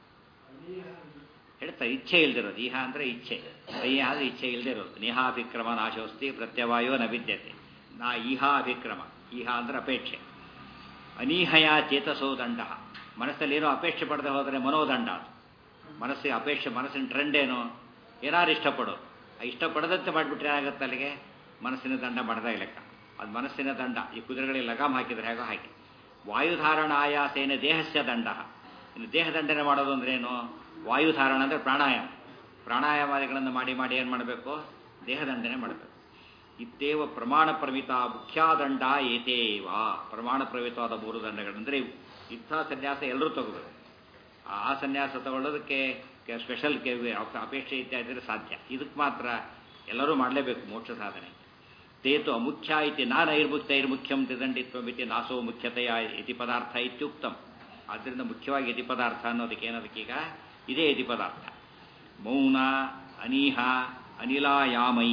ಹೇಳ್ತಾರೆ ಇಚ್ಛೆ ಇಲ್ದಿರೋದು ಇಹ ಅಂದರೆ ಇಚ್ಛೆ ಅಯ್ಯ ಅಂದರೆ ಇಚ್ಛೆ ಇಲ್ಲದೆ ಇರೋದು ನಿಹಾಭಿಕ್ರಮ ನಾಶೋಸ್ತಿ ಪ್ರತ್ಯವಾಯೋ ನ ವಿದ್ಯತೆ ನಾ ಇಹ ಅಭಿಕ್ರಮ ಇಹ ಅಂದ್ರೆ ಅಪೇಕ್ಷೆ ಅನೀಹಯ ಚೇತಸೋ ದಂಡ ಮನಸ್ಸಲ್ಲಿ ಏನೋ ಅಪೇಕ್ಷೆ ಪಡೆದೇ ಹೋದರೆ ಮನೋದಂಡ ಅದು ಮನಸ್ಸಿಗೆ ಅಪೇಕ್ಷೆ ಮನಸ್ಸಿನ ಟ್ರೆಂಡ್ ಏನು ಏನಾರು ಇಷ್ಟಪಡೋರು ಆ ಇಷ್ಟಪಡದಂತೆ ಮಾಡಿಬಿಟ್ರೆ ಏನಾಗುತ್ತೆ ಅಲ್ಲಿಗೆ ಮನಸ್ಸಿನ ದಂಡ ಮಾಡದ ಲೆಕ್ಕ ಅದು ಮನಸ್ಸಿನ ದಂಡ ಈ ಕುದುರೆಗಳಿಗೆ ಲಗಾಮ್ ಹಾಕಿದ್ರೆ ಹೇಗೋ ಹಾಕಿ ವಾಯುಧಾರಣ ಆಯಾಸೇನ ದೇಹಸ್ಯ ದಂಡ ಇನ್ನು ದೇಹ ದಂಡನೆ ಮಾಡೋದು ಅಂದ್ರೆ ಏನು ವಾಯುಧಾರಣ ಅಂದರೆ ಪ್ರಾಣಾಯಾಮ ಪ್ರಾಣಾಯಾಮಾದಿಗಳನ್ನು ಮಾಡಿ ಮಾಡಿ ಏನು ಮಾಡಬೇಕು ದೇಹದಂಡನೆ ಮಾಡಬೇಕು ಇತ್ತೇವ ಪ್ರಮಾಣ ಪ್ರಮಿತ ಮುಖ್ಯಾದಂಡ ಏತೇವ ಪ್ರಮಾಣ ಪ್ರಮಿತವಾದ ಮೂರು ದಂಡಗಳಂದರೆ ಇವು ಇಂಥ ಸನ್ಯಾಸ ಎಲ್ಲರೂ ತಗೋಬೇಕು ಆ ಸನ್ಯಾಸ ತಗೊಳ್ಳೋದಕ್ಕೆ ಸ್ಪೆಷಲ್ ಅಪೇಕ್ಷೆ ಇತ್ಯಾದಿ ಸಾಧ್ಯ ಇದಕ್ಕೆ ಮಾತ್ರ ಎಲ್ಲರೂ ಮಾಡಲೇಬೇಕು ಮೋಕ್ಷ ಸಾಧನೆ ತೇತು ಅಮುಖ್ಯ ಇತಿ ನಾನೈರ್ಮುಕ್ತೈರ್ಮುಖ್ಯಂ ತ್ರಿದಂಡಿತ್ವಮಿತಿ ನಾಸೋ ಮುಖ್ಯತೆಯ ಇತಿ ಪದಾರ್ಥ ಇತ್ಯುಕ್ತಂ ಆದ್ದರಿಂದ ಮುಖ್ಯವಾಗಿ ಯತಿ ಪದಾರ್ಥ ಅನ್ನೋದಕ್ಕೆ ಏನದಕ್ಕೀಗ ಇದೇ ಯತಿ ಪದಾರ್ಥ ಮೌನ ಅನೀಹ ಅನಿಲಾಯಾಮೈ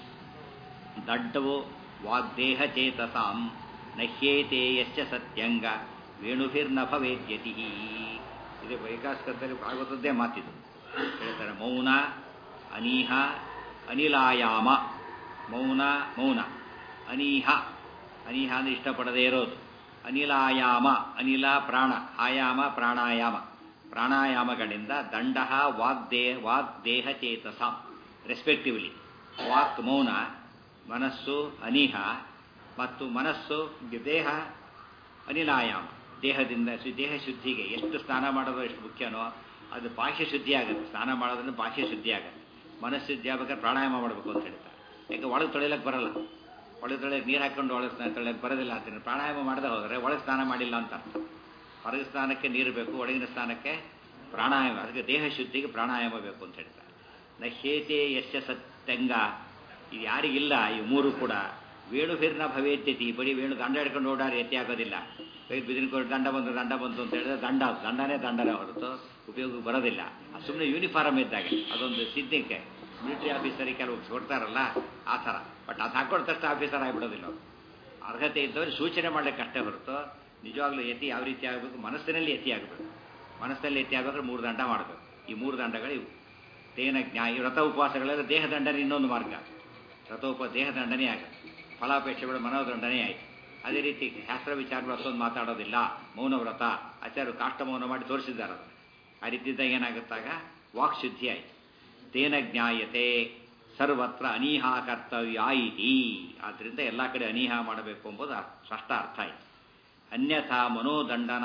ದಡ್ಡವು ವಾಗ್ದೇಹ ಚೇತಸಾಂ ನಹ್ಯೇತೆ ಯಶ್ಚ ಸತ್ಯಂಗ ವೇಣುಭಿರ್ನ ಭವೇದ್ಯತಿ ಇದು ವೈಕಾಸ್ಕದಲ್ಲಿ ಭಾಗವತದ್ದೇ ಮಾತಿದು ಹೇಳ್ತಾರೆ ಮೌನ ಅನೀಹ ಅನಿಲಾಯಾಮ ಮೌನ ಮೌನ ಅನೀಹ ಅನೀಹ ಅಂದ್ರೆ ಇಷ್ಟಪಡದೇ ಇರೋದು ಅನಿಲಾಯಾಮ ಅನಿಲ ಪ್ರಾಣ ಆಯಾಮ ಪ್ರಾಣಾಯಾಮ ಪ್ರಾಣಾಯಾಮಗಳಿಂದ ದಂಡ ವಾಗ್ದೇ ವಾಗ್ದೇಹ ಚೇತಸ ರೆಸ್ಪೆಕ್ಟಿವ್ಲಿ ವಾಕ್ ಮೌನ ಮನಸ್ಸು ಅನಿಹ ಮತ್ತು ಮನಸ್ಸು ದೇಹ ಅನಿಲಾಯಾಮ ದೇಹದಿಂದ ದೇಹ ಶುದ್ಧಿಗೆ ಎಷ್ಟು ಸ್ನಾನ ಮಾಡೋದು ಎಷ್ಟು ಮುಖ್ಯನೋ ಅದು ಬಾಹ್ಯ ಶುದ್ಧಿ ಆಗುತ್ತೆ ಸ್ನಾನ ಮಾಡೋದ್ರಿಂದ ಬಾಹ್ಯ ಶುದ್ಧಿ ಆಗುತ್ತೆ ಮನಸ್ಸು ಶುದ್ಧಿ ಆಗ್ಬೇಕಾದ್ರೆ ಪ್ರಾಣಾಯಾಮ ಮಾಡಬೇಕು ಅಂತ ಹೇಳ್ತಾರೆ ಯಾಕೆ ಒಳಗೆ ತೊಳಿಲಕ್ಕೆ ಬರಲ್ಲ ಒಳಗೆ ತೊಳೆಯಕ್ಕೆ ನೀರು ಹಾಕೊಂಡು ಒಳಗೆ ಸ್ನಾನ ತೊಳೆಯಕ್ಕೆ ಬರೋದಿಲ್ಲ ಅಂತೀನಿ ಪ್ರಾಣಾಯಾಮ ಮಾಡದೆ ಹೋದರೆ ಒಳಗೆ ಸ್ನಾನ ಮಾಡಿಲ್ಲ ಅಂತ ಅರ್ಥ ಹೊರಗೆ ಸ್ನಾನಕ್ಕೆ ನೀರು ಬೇಕು ಒಳಗಿನ ಸ್ನಾನಕ್ಕೆ ಪ್ರಾಣಾಯಾಮ ಅದಕ್ಕೆ ದೇಹ ಶುದ್ಧಿಗೆ ಪ್ರಾಣಾಯಾಮ ಬೇಕು ಅಂತ ಹೇಳ್ತಾರೆ ನ ಹೇತೆ ಯಶ ಸತ್ಯಂಗ ಇದು ಯಾರಿಗಿಲ್ಲ ಈ ಮೂರು ಕೂಡ ವೇಣು ಹಿರ್ನ ಭವೇದ್ಯತಿ ಬರೀ ವೇಣು ದಂಡ ಹಿಡ್ಕೊಂಡು ಓಡಾಡಿ ಎತ್ತಿ ಆಗೋದಿಲ್ಲ ಕೈ ಬಿದಿನ್ಕೊಂಡು ದಂಡ ಬಂತು ದಂಡ ಬಂತು ಅಂತ ಹೇಳಿದ್ರೆ ದಂಡ ದಂಡನೇ ದಂಡನೇ ಹೊರತು ಉಪಯೋಗಕ್ಕೆ ಬರೋದಿಲ್ಲ ಸುಮ್ಮನೆ ಯೂನಿಫಾರ್ಮ್ ಇದ್ದಾಗ ಅದೊಂದು ಸಿದ್ಧಕ್ಕೆ ಮಿಲಿಟರಿ ಆಫೀಸರಿಗೆ ಕೆಲವು ಕೊಡ್ತಾರಲ್ಲ ಆ ಥರ ಬಟ್ ಅದು ಹಾಕೊಂಡು ತಕ್ಷಣ ಆಫೀಸರ್ ಆಗಿಬಿಡೋದಿಲ್ಲ ಅವರು ಅರ್ಹತೆ ಇದ್ದವರು ಸೂಚನೆ ಮಾಡಲಿಕ್ಕೆ ಅಷ್ಟೇ ಹೊರತು ನಿಜವಾಗ್ಲೂ ಎತ್ತಿ ಯಾವ ರೀತಿ ಆಗಬೇಕು ಮನಸ್ಸಿನಲ್ಲಿ ಎತ್ತಿ ಆಗಬೇಕು ಮನಸ್ಸಲ್ಲಿ ಎತ್ತಿ ಆಗಬೇಕಾದ್ರೆ ಮೂರು ದಂಡ ಮಾಡಬೇಕು ಈ ಮೂರು ದಂಡಗಳು ಇವು ತೇನ ಜ್ಞಾ ಈ ವ್ರತ ಉಪವಾಸಗಳೆಲ್ಲ ದೇಹ ದಂಡನೆ ಇನ್ನೊಂದು ಮಾರ್ಗ ವ್ರತೋಪ ದೇಹ ದಂಡನೆ ಆಗುತ್ತೆ ಫಲಾಪೇಕ್ಷೆಗಳು ಮನೋದಂಡನೆ ಆಯಿತು ಅದೇ ರೀತಿ ಶಾಸ್ತ್ರ ವಿಚಾರಗಳು ಅಷ್ಟೊಂದು ಮಾತಾಡೋದಿಲ್ಲ ಮೌನ ವ್ರತ ಆಚಾರ್ಯರು ಕಾಷ್ಟ ಮೌನ ಮಾಡಿ ತೋರಿಸಿದ್ದಾರೆ ಅದನ್ನು ಆ ರೀತಿದ್ದಾಗ ಏನಾಗುತ್ತಾಗ ವಾಕ್ ಶುದ್ಧಿ ಆಯಿತು ತೇನ ಜ್ಞಾಯತೆ ಸರ್ವತ್ರ ಅನೀಹ ಕರ್ತವ್ಯ ಇತಿ ಆದ್ದರಿಂದ ಎಲ್ಲ ಕಡೆ ಅನೀಹ ಮಾಡಬೇಕು ಎಂಬುದು ಸ್ಪಷ್ಟ ಅರ್ಥ ಆಯಿತು ಅನ್ಯಥಾ ಮನೋದಂಡನ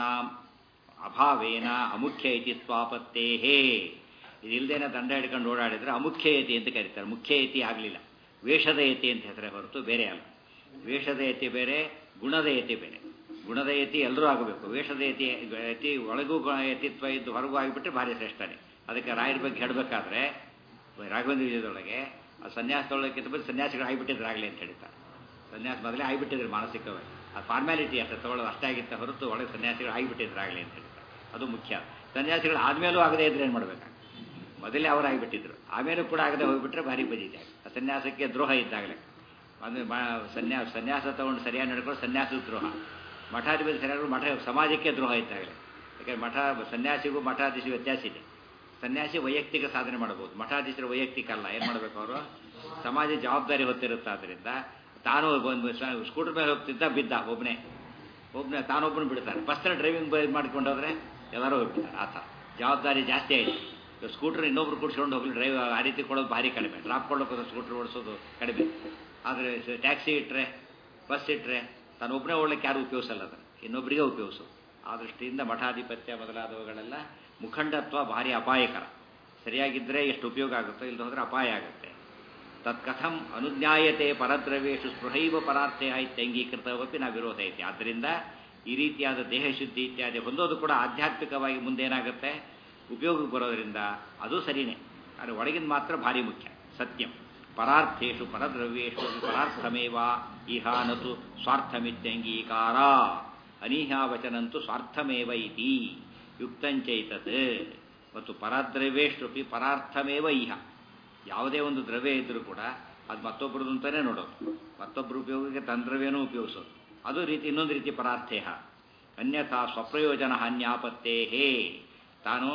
ಅಭಾವೇನ ಅಮುಖ್ಯ ಇತಿ ಸ್ವಾಪತ್ತೇಹೇ ಇದಿಲ್ಲದೇನೆ ದಂಡ ಹಿಡ್ಕೊಂಡು ಓಡಾಡಿದ್ರೆ ಅಮುಖ್ಯ ಯತಿ ಅಂತ ಕರೀತಾರೆ ಮುಖ್ಯ ಯತಿ ಆಗಲಿಲ್ಲ ವೇಷದ ಯತಿ ಅಂತ ಹೆಸರೇ ಹೊರತು ಬೇರೆ ಅಲ್ಲ ವೇಷದ ಯತಿ ಬೇರೆ ಗುಣದ ಯತಿ ಬೇರೆ ಗುಣದ ಯತಿ ಎಲ್ಲರೂ ಆಗಬೇಕು ವೇಷದ ಯತಿ ಯತಿ ಒಳಗೂ ಯತಿತ್ವ ಇದ್ದು ಹೊರಗೂ ಆಗಿಬಿಟ್ರೆ ಭಾರಿ ಶ್ರೇಷ್ಠನೇ ಅದಕ್ಕೆ ರಾಯರ ಬಗ್ಗೆ ಹೇಳಬೇಕಾದ್ರೆ ರಾಘವೇಂದ್ರ ವಿಜಯದೊಳಗೆ ಆ ಸನ್ಯಾಸದೊಳಗೆ ಬಂದು ಸನ್ಯಾಸಿಗಳು ಆಗಿಬಿಟ್ಟಿದ್ರು ಆಗಲಿ ಅಂತ ಹೇಳ್ತಾರೆ ಸನ್ಯಾಸ ಮೊದಲೇ ಆಗಿಬಿಟ್ಟಿದ್ರು ಮಾನಸಿಕವಾಗಿ ಆ ಫಾರ್ಮ್ಯಾಲಿಟಿ ಅಷ್ಟೇ ತಗೊಳ್ಳೋದು ಅಷ್ಟೇ ಆಗಿತ್ತ ಹೊರತು ಒಳಗೆ ಸನ್ಯಾಸಿಗಳು ಆಗಿಬಿಟ್ಟಿದ್ರು ಆಗಲಿ ಅಂತ ಹೇಳ್ತಾರೆ ಅದು ಮುಖ್ಯ ಸನ್ಯಾಸಿಗಳು ಆದಮೇಲೂ ಆಗದೇ ಇದ್ರೆ ಏನು ಮಾಡಬೇಕಾಗ ಮೊದಲೇ ಅವರು ಆಗಿಬಿಟ್ಟಿದ್ರು ಆಮೇಲೂ ಕೂಡ ಆಗದೆ ಹೋಗಿಬಿಟ್ರೆ ಭಾರಿ ಬದಿದೆ ಆ ಸನ್ಯಾಸಕ್ಕೆ ದ್ರೋಹ ಇದ್ದಾಗಲೇ ಅಂದರೆ ಸನ್ಯಾಸ ಸನ್ಯಾಸ ತಗೊಂಡು ಸರಿಯಾಗಿ ನಡ್ಕೊಂಡು ಸನ್ಯಾಸದ ದ್ರೋಹ ಮಠಾಧಿಪತಿ ಸರಿಯಾಗಿ ಮಠ ಸಮಾಜಕ್ಕೆ ದ್ರೋಹ ಇದ್ದಾಗಲೇ ಯಾಕಂದ್ರೆ ಮಠ ಸನ್ಯಾಸಿಗೂ ಮಠಾಧೀಶಿಗೂ ವ್ಯತ್ಯಾಸ ಇದೆ ಸನ್ಯಾಸಿ ವೈಯಕ್ತಿಕ ಸಾಧನೆ ಮಾಡಬಹುದು ಮಠಾಧೀಶರು ವೈಯಕ್ತಿಕ ಅಲ್ಲ ಏನು ಮಾಡಬೇಕು ಅವರು ಸಮಾಜ ಜವಾಬ್ದಾರಿ ಹೊತ್ತಿರುತ್ತೆ ಆದ್ದರಿಂದ ತಾನು ಒಂದು ಸ್ಕೂಟರ್ ಮೇಲೆ ಹೋಗ್ತಿದ್ದ ಬಿದ್ದ ಒಬ್ಬನೇ ಒಬ್ಬನೇ ತಾನೊಬ್ಬನು ಬಿಡ್ತಾರೆ ಬಸ್ಸಲ್ಲಿ ಡ್ರೈವಿಂಗ್ ಮಾಡ್ಕೊಂಡೋದ್ರೆ ಎಲ್ಲರೂ ಹೋಗ್ಬಿಡ್ತಾರೆ ಆ ಥರ ಜವಾಬ್ದಾರಿ ಜಾಸ್ತಿ ಆಯಿತು ಸ್ಕೂಟರ್ ಇನ್ನೊಬ್ರು ಕೂಡ್ಸ್ಕೊಂಡು ಹೋಗ್ಲಿ ಡ್ರೈವ್ ಆ ರೀತಿ ಕೊಡೋದು ಭಾರಿ ಕಡಿಮೆ ಡ್ರಾಪ್ ಕೊಡೋಕೆ ಸ್ಕೂಟರ್ ಓಡಿಸೋದು ಕಡಿಮೆ ಆದರೆ ಟ್ಯಾಕ್ಸಿ ಇಟ್ಟರೆ ಬಸ್ ಇಟ್ಟರೆ ತಾನೊಬ್ಬನೇ ಓಡ್ಲಿಕ್ಕೆ ಯಾರು ಉಪಯೋಗಿಸಲ್ಲ ಅದನ್ನು ಇನ್ನೊಬ್ಬರಿಗೆ ಉಪಯೋಗಿಸೋದು ಆ ದೃಷ್ಟಿಯಿಂದ ಮಠಾಧಿಪತ್ಯ ಮೊದಲಾದವುಗಳೆಲ್ಲ ಮುಖಂಡತ್ವ ಭಾರಿ ಅಪಾಯಕರ ಸರಿಯಾಗಿದ್ದರೆ ಎಷ್ಟು ಉಪಯೋಗ ಆಗುತ್ತೋ ಇಲ್ಲದ ಹೋದರೆ ಅಪಾಯ ಆಗುತ್ತೆ ತತ್ಕಥಂ ಅನುಜ್ಞಾಯತೆ ಪರದ್ರವ್ಯೇಶು ಸ್ಪೃಹೈವ ಪರಾರ್ಥೆ ಇತ್ಯಂಗೀಕೃತವಪಿ ನಾವು ವಿರೋಧ ಐತೆ ಆದ್ದರಿಂದ ಈ ರೀತಿಯಾದ ದೇಹ ಶುದ್ಧಿ ಇತ್ಯಾದಿ ಹೊಂದೋದು ಕೂಡ ಆಧ್ಯಾತ್ಮಿಕವಾಗಿ ಮುಂದೇನಾಗುತ್ತೆ ಉಪಯೋಗಕ್ಕೆ ಬರೋದರಿಂದ ಅದು ಸರಿನೇ ಆದರೆ ಒಳಗಿನ ಮಾತ್ರ ಭಾರಿ ಮುಖ್ಯ ಸತ್ಯಂ ಪರಾರ್ಥೇಶು ಪರದ್ರವ್ಯೇಶು ಪರಾರ್ಥಮೇವ ಇಹಾನತು ಸ್ವಾರ್ಥಮಿತ್ಯಂಗೀಕಾರ ಅನೀಹಾವಚನಂತೂ ಸ್ವಾರ್ಥಮೇವ ಇತಿ ಯುಕ್ತಂಚೈತತ್ ಮತ್ತು ಪರದ್ರವ್ಯೇಷ್ಟುಪಿ ಪರಾರ್ಥಮೇವ ಇಹ ಯಾವುದೇ ಒಂದು ದ್ರವ್ಯ ಇದ್ದರೂ ಕೂಡ ಅದು ಮತ್ತೊಬ್ಬರದು ಅಂತಾನೆ ನೋಡೋದು ಮತ್ತೊಬ್ಬರ ಉಪಯೋಗಕ್ಕೆ ತನ್ನ ದ್ರವ್ಯನೂ ಉಪಯೋಗಿಸೋದು ಅದು ರೀತಿ ಇನ್ನೊಂದು ರೀತಿ ಪರಾರ್ಥೇಹ ಅನ್ಯಥಾ ಸ್ವಪ್ರಯೋಜನ ಹಾನ್ಯಾಪತ್ತೇ ಹೇ ತಾನು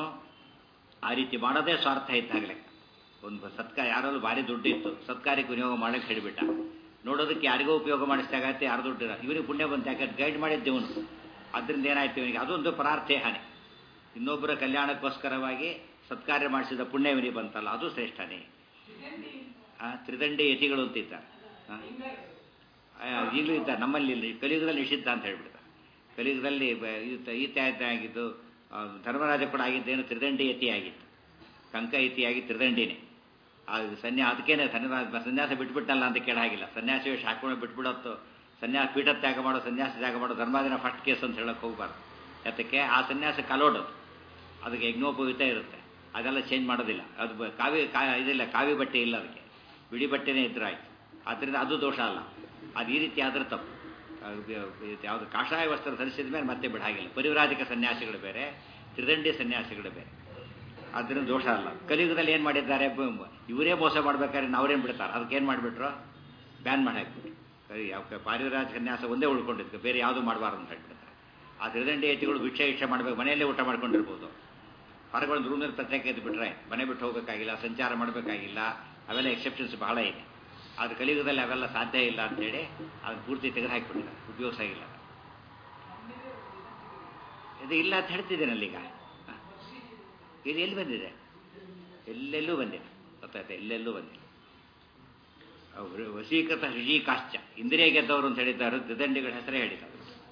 ಆ ರೀತಿ ಮಾಡೋದೇ ಸ್ವಾರ್ಥ ಇದ್ದಾಗಲೇ ಒಂದು ಸತ್ಕಾರ ಯಾರಲ್ಲೂ ಭಾರಿ ದುಡ್ಡಿತ್ತು ಸತ್ಕಾರಕ್ಕೆ ವಿನಿಯೋಗ ಮಾಡಕ್ಕೆ ಹೇಳಿಬಿಟ್ಟ ನೋಡೋದಕ್ಕೆ ಯಾರಿಗೋ ಉಪಯೋಗ ಮಾಡಿಸಿದಾಗತ್ತೆ ಯಾರು ದುಡ್ಡಿರ ಇವನಿಗೆ ಪುಣ್ಯ ಬಂತ ಯಾಕಂದ್ರೆ ಗೈಡ್ ಮಾಡಿದ್ದೆ ಇವನು ಅದರಿಂದ ಏನಾಯ್ತು ಇವನಿಗೆ ಅದೊಂದು ಪರಾರ್ಥೆ ಹಾನಿ ಇನ್ನೊಬ್ಬರ ಕಲ್ಯಾಣಕ್ಕೋಸ್ಕರವಾಗಿ ಸತ್ಕಾರ್ಯ ಮಾಡಿಸಿದ ಪುಣ್ಯವನಿ ಬಂತಲ್ಲ ಅದು ಶ್ರೇಷ್ಠನೇ ಆ, ತ್ರಿದಂಡಿ ಯತಿಗಳು ಅಂತಿದ್ದಾರೆ ಆ. ಆ, ಈಗಲೂ ಇದ್ದಾರೆ ನಮ್ಮಲ್ಲಿ ಇಲ್ಲ. ಈ ಕಲಿಯುಗದಲ್ಲಿ ನಿಷಿದ್ಧ ಅಂತ ಹೇಳ್ಬಿಡ್ತಾರೆ ಕಲಿಯುಗದಲ್ಲಿ ಬ- ಈತ ಈತ ಆಯ್ತ ಆಗಿದ್ದು ಆ, ಧರ್ಮರಾಜ ಕೂಡ ಆಗಿದ್ದೇನು ತ್ರಿದಂಡಿ ಯತಿ ಆಗಿತ್ತು ಕಂಕ ಯತಿಯಾಗಿ ತ್ರಿದಂಡಿನೇ ಆ ಸನ್ಯಾ ಅದಕ್ಕೇನೆ ಸನ್ಯಾಸ ಸನ್ಯಾಸ ಬಿಟ್ಬಿಟ್ಟಲ್ಲ ಅಂತ ಕೇಳ ಹಾಗಿಲ್ಲ ಸನ್ಯಾಸ ವೇಷ ಹಾಕೊಂಡು ಬಿಟ್ಬಿಡತ್ತು ಸನ್ಯಾಸ ಪೀಠ ತ್ಯಾಗ ಮಾಡೋ ಸನ್ಯಾಸ ತ್ಯಾಗ ಮಾಡೋ ಧರ್ಮಾದಿನ ಫಸ್ಟ್ ಕೇಸ್ ಅಂತ ಹೇಳಕ್ ಹೋಗ್ಬಾರ್ದು ಯಾತಕ್ಕೆ ಆ ಸನ್ಯಾಸ ಕಲೋಡೋದು ಅದಕ್ಕೆ ಯಜ್ಞೋಪಯುಕ್ತ ಇರುತ್ತೆ ಅದೆಲ್ಲ ಚೇಂಜ್ ಮಾಡೋದಿಲ್ಲ ಅದು ಬ- ಕಾವಿ ಕಾ ಇದಿಲ್ಲ ಕಾವಿ ಬಟ್ಟೆ ಇಲ್ಲ ಅದಕ್ಕೆ ಬಿಳಿ ಬಟ್ಟೆನೇ ಇದ್ರೆ ಆಯ್ತು ಆದ್ದರಿಂದ ಅದು ದೋಷ ಅಲ್ಲ ಅದು ಈ ರೀತಿ ಆದ್ರೆ ತಪ್ಪು ಅದು ಬ- ಯಾವುದು ಕಾಷಾಯ ವಸ್ತ್ರ ಧರಿಸಿದ ಮೇಲೆ ಮತ್ತೆ ಬಿಡಾಗಿಲ್ಲ ಪರಿವ್ರಾಜಕ ಸನ್ಯಾಸಿಗಳು ಬೇರೆ ತ್ರಿದಂಡಿ ಸನ್ಯಾಸಿಗಳು ಬೇರೆ ಅದರಿಂದ ದೋಷ ಅಲ್ಲ ಕಲಿಯುಗದಲ್ಲಿ ಏನು ಮಾಡಿದ್ದಾರೆ ಬ- ಬ- ಇವರೇ ಮೋಸ ಮಾಡ್ಬೇಕಾದ್ರೆ ಅವ್ರೇನು ಬಿಡ್ತಾರೆ ಅದಕ್ಕೆ ಏನು ಮಾಡಿಬಿಟ್ರು ಬ್ಯಾನ್ ಮಾಡಿ ಹಾಕ್ಬಿಟ್ರು ಸರಿ ಯಾವ ಪಾರಿವರಾಜ ಸನ್ಯಾಸ ಒಂದೇ ಉಳ್ಕೊಂಡಿತ್ತು ಬೇರೆ ಯಾವುದು ಮಾಡಬಾರ್ದು ಅಂತ ಹೇಳ್ಬಿಡ್ತಾರೆ ಆ ತ್ರಿದಂಡಿ ಯತಿಗಳು ಭಿಕ್ಷೆ ಇಕ್ಷೆ ಮಾಡಬೇಕು ಮನೆಯಲ್ಲೇ ಊಟ ಮಾಡ್ಕೊಂಡಿರ್ಬೋದು ಹೊರಗೊಂದು ರೂಮ್ನಲ್ಲಿ ಪ್ರತ್ಯೇಕ ಎದ್ದು ಬಿಟ್ರೆ ಮನೆ ಬಿಟ್ಟು ಹೋಗಬೇಕಾಗಿಲ್ಲ ಸಂಚಾರ ಮಾಡಬೇಕಾಗಿಲ್ಲ ಅವೆಲ್ಲ ಎಕ್ಸೆಪ್ಷನ್ಸ್ ಬಹಳ ಇದೆ ಆದ್ರೆ ಕಲಿಯುಗದಲ್ಲಿ ಅವೆಲ್ಲ ಸಾಧ್ಯ ಇಲ್ಲ ಅಂತೇಳಿ ಅದನ್ನ ಪೂರ್ತಿ ತೆಗೆದು ಹಾಕಿಬಿಟ್ಟಿದ್ದಾರೆ ಉಪಯೋಗ ಇಲ್ಲ ಇದು ಇಲ್ಲ ಅಂತ ಹೇಳ್ತಿದ್ದೇನಲ್ಲ ಈಗ ಹ. ಇದು ಎಲ್ಲಿ ಬಂದಿದೆ ಎಲ್ಲೆಲ್ಲೂ ಬಂದಿಲ್ಲ ಗೊತ್ತಾಯ್ತಾ ಎಲ್ಲೆಲ್ಲೂ ಬಂದಿಲ್ಲ ಅವರು ವಶೀಕೃತ ಹೃಷಿಕಾಶ್ಚ ಇಂದ್ರಿಯ ಗೆದ್ದವರು ಅಂತ ಹೇಳಿದ್ದಾರೆ ದ್ವಿದಂಡಿಗಳ ಹೆಸರೇ ಹೇಳಿದ್ದಾರೆ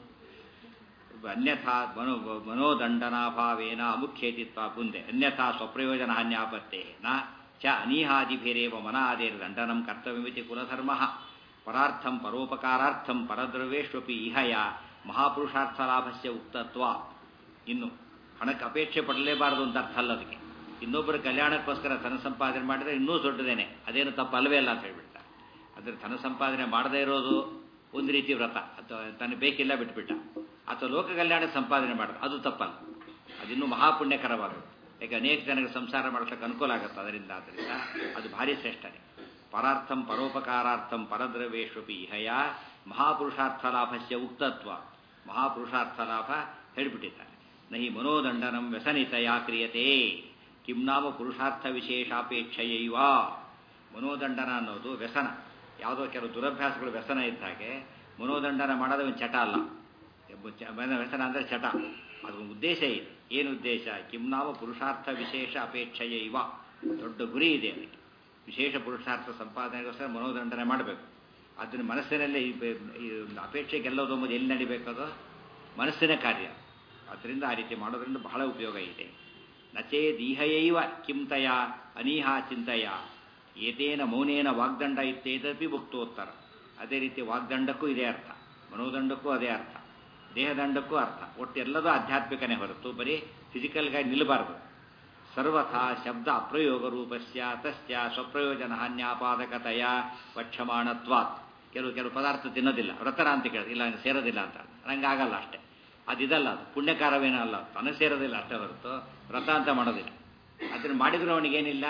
ಅನ್ಯಥಾ ಮನೋ ಮನೋದಂಡನಾಭಾವೇನ ಅಮುಖ್ಯೇತಿತ್ವ ಮುಂದೆ ಅನ್ಯಥಾ ಸ್ವಪ್ರಯೋಜನ ಹಾನ್ಯಾಪತ್ತೆ ನ ಚ ಅನೀಹಾದಿಭಿರೇವ ಮನಾದೇರ್ ದಂಡನಂ ಕರ್ತವ್ಯಮಿತಿ ಕುಲಧರ್ಮ ಪರಾರ್ಥಂ ಪರೋಪಕಾರಾರ್ಥಂ ಪರದ್ರವ್ಯೇಶ್ವಪಿ ಇಹಯ ಮಹಾಪುರುಷಾರ್ಥ ಲಾಭಸ್ಯ ಉಕ್ತತ್ವ ಇನ್ನು ಹಣಕ್ಕೆ ಅಪೇಕ್ಷೆ ಪಡಲೇಬಾರದು ಅಂತ ಅರ್ಥ ಅಲ್ಲ ಅದಕ್ಕೆ ಇನ್ನೊಬ್ಬರ ಕಲ್ಯಾಣಕ್ಕೋಸ್ಕರ ಧನ ಸಂಪಾದನೆ ಮಾಡಿದ್ರೆ ಇನ್ನೂ ದೊಡ್ಡದೇನೆ ಅದೇನು ತಪ್ಪಲ್ವೇ ಅಲ್ಲ ಅಂತ ಹೇಳ್ಬಿಡ್ತಾರೆ ಅದ್ರ ಧನ ಸಂಪಾದನೆ ಮಾಡದೇ ಇರೋದು ಒಂದು ರೀತಿ ವ್ರತ ಅಥವಾ ತನಗೆ ಬೇಕಿಲ್ಲ ಬಿಟ್ಬಿಟ್ಟ ಅಥವಾ ಲೋಕ ಕಲ್ಯಾಣ ಸಂಪಾದನೆ ಮಾಡೋದು ಅದು ತಪ್ಪಲ್ಲ ಅದಿನ್ನೂ ಮಹಾಪುಣ್ಯಕರವಾಗುತ್ತೆ ಯಾಕೆ ಅನೇಕ ಜನರಿಗೆ ಸಂಸಾರ ಮಾಡ್ಲಿಕ್ಕೆ ಅನುಕೂಲ ಆಗುತ್ತೆ ಅದರಿಂದ ಅದರಿಂದ ಅದು ಭಾರಿ ಶ್ರೇಷ್ಠನೇ ಪರಾರ್ಥಂ ಪರೋಪಕಾರಾರ್ಥಂ ಪರದ್ರವೇಶ್ವಪಿ ಇಹಯ ಮಹಾಪುರುಷಾರ್ಥ ಲಾಭಸ್ಯ ಉಕ್ತತ್ವ ಮಹಾಪುರುಷಾರ್ಥ ಲಾಭ ಹೇಳಿಬಿಟ್ಟಿದ್ದಾರೆ ನಹಿ ಮನೋದಂಡನಂ ವ್ಯಸನಿತಯ ಕ್ರಿಯತೆ ಕಿಂ ನಾಮ ಪುರುಷಾರ್ಥ ವಿಶೇಷಾಪೇಕ್ಷೆಯೈವ ಮನೋದಂಡನ ಅನ್ನೋದು ವ್ಯಸನ ಯಾವುದೋ ಕೆಲವು ದುರಭ್ಯಾಸಗಳು ವ್ಯಸನ ಇದ್ದ ಹಾಗೆ ಮನೋದಂಡನ ಮಾಡೋದು ಒಂದು ಚಟ ಅಲ್ಲ ಎಬ್ಬ ಚ- ಮನ- ವ್ಯಸನ ಅಂದರೆ ಚಟ ಅದು ಉದ್ದೇಶ ಇದೆ ಏನು ಉದ್ದೇಶ ಕಿಂ ನಾಮ ಪುರುಷಾರ್ಥ ವಿಶೇಷ ಅಪೇಕ್ಷೆಯ ಇವ ದೊಡ್ಡ ಗುರಿ ಇದೆ ಅದಕ್ಕೆ ವಿಶೇಷ ಪುರುಷಾರ್ಥ ಸಂಪಾದನೆಗೋಸ್ಕರ ಮನೋದಂಡನೆ ಮಾಡಬೇಕು ಅದನ್ನ ಮನಸ್ಸಿನಲ್ಲೇ ಈ ಬೆ- ಈ ಅಪೇಕ್ಷೆ ಗೆಲ್ಲೋದು ಎಂಬುದು ಎಲ್ಲಿ ನಡಿಬೇಕದು ಮನಸ್ಸಿನ ಕಾರ್ಯ ಅದರಿಂದ ಆ ರೀತಿ ಮಾಡೋದ್ರಿಂದ ಬಹಳ ಉಪಯೋಗ ಇದೆ ನಚೇ ದೀಹಯೈವ ಕಿಂತಯ ಅನೀಹಾ ಚಿಂತಯ ಏತೇನ ಮೌನೇನ ವಾಗ್ದಂಡ ಇತ್ತೇತಪಿ ಭುಕ್ತೋತ್ತರ ಅದೇ ರೀತಿ ವಾಗ್ದಂಡಕ್ಕೂ ಇದೇ ಅರ್ಥ ಮನೋದಂಡಕ್ಕೂ ಅದೇ ಅರ್ಥ ದೇಹದಂಡಕ್ಕೂ ಅರ್ಥ ಒಟ್ಟು ಎಲ್ಲದೂ ಆಧ್ಯಾತ್ಮಿಕನೇ ಹೊರತು ಬರೀ ಫಿಸಿಕಲ್ಗಾಗಿ ನಿಲ್ಲಬಾರದು ಸರ್ವಥಾ ಶಬ್ದ ಅಪ್ರಯೋಗ ರೂಪಸ್ಯ ತಸ್ಯ ಸ್ವಪ್ರಯೋಜನ ಹಾನ್ಯಾಪಾದಕತೆಯ ವಕ್ಷಮಾಣತ್ವಾತ್ ಕೆಲವು ಕೆಲವು ಪದಾರ್ಥ ತಿನ್ನೋದಿಲ್ಲ ವ್ರತರ ಅಂತ ಕೇಳಿದ್ರೆ ಇಲ್ಲ ನಂಗೆ ಸೇರೋದಿಲ್ಲ ಅಂತ ನಂಗೆ ಆಗಲ್ಲ ಅಷ್ಟೇ ಅದಿದಲ್ಲ ಅದು ಪುಣ್ಯಕಾರವೇನೋ ಅಲ್ಲ ತನಗೆ ಸೇರೋದಿಲ್ಲ ಅಷ್ಟೇ ಹೊರತು ವ್ರತ ಅಂತ ಮಾಡೋದಿಲ್ಲ ಅದನ್ನು ಮಾಡಿದ್ರು ಅವನಿಗೇನಿಲ್ಲ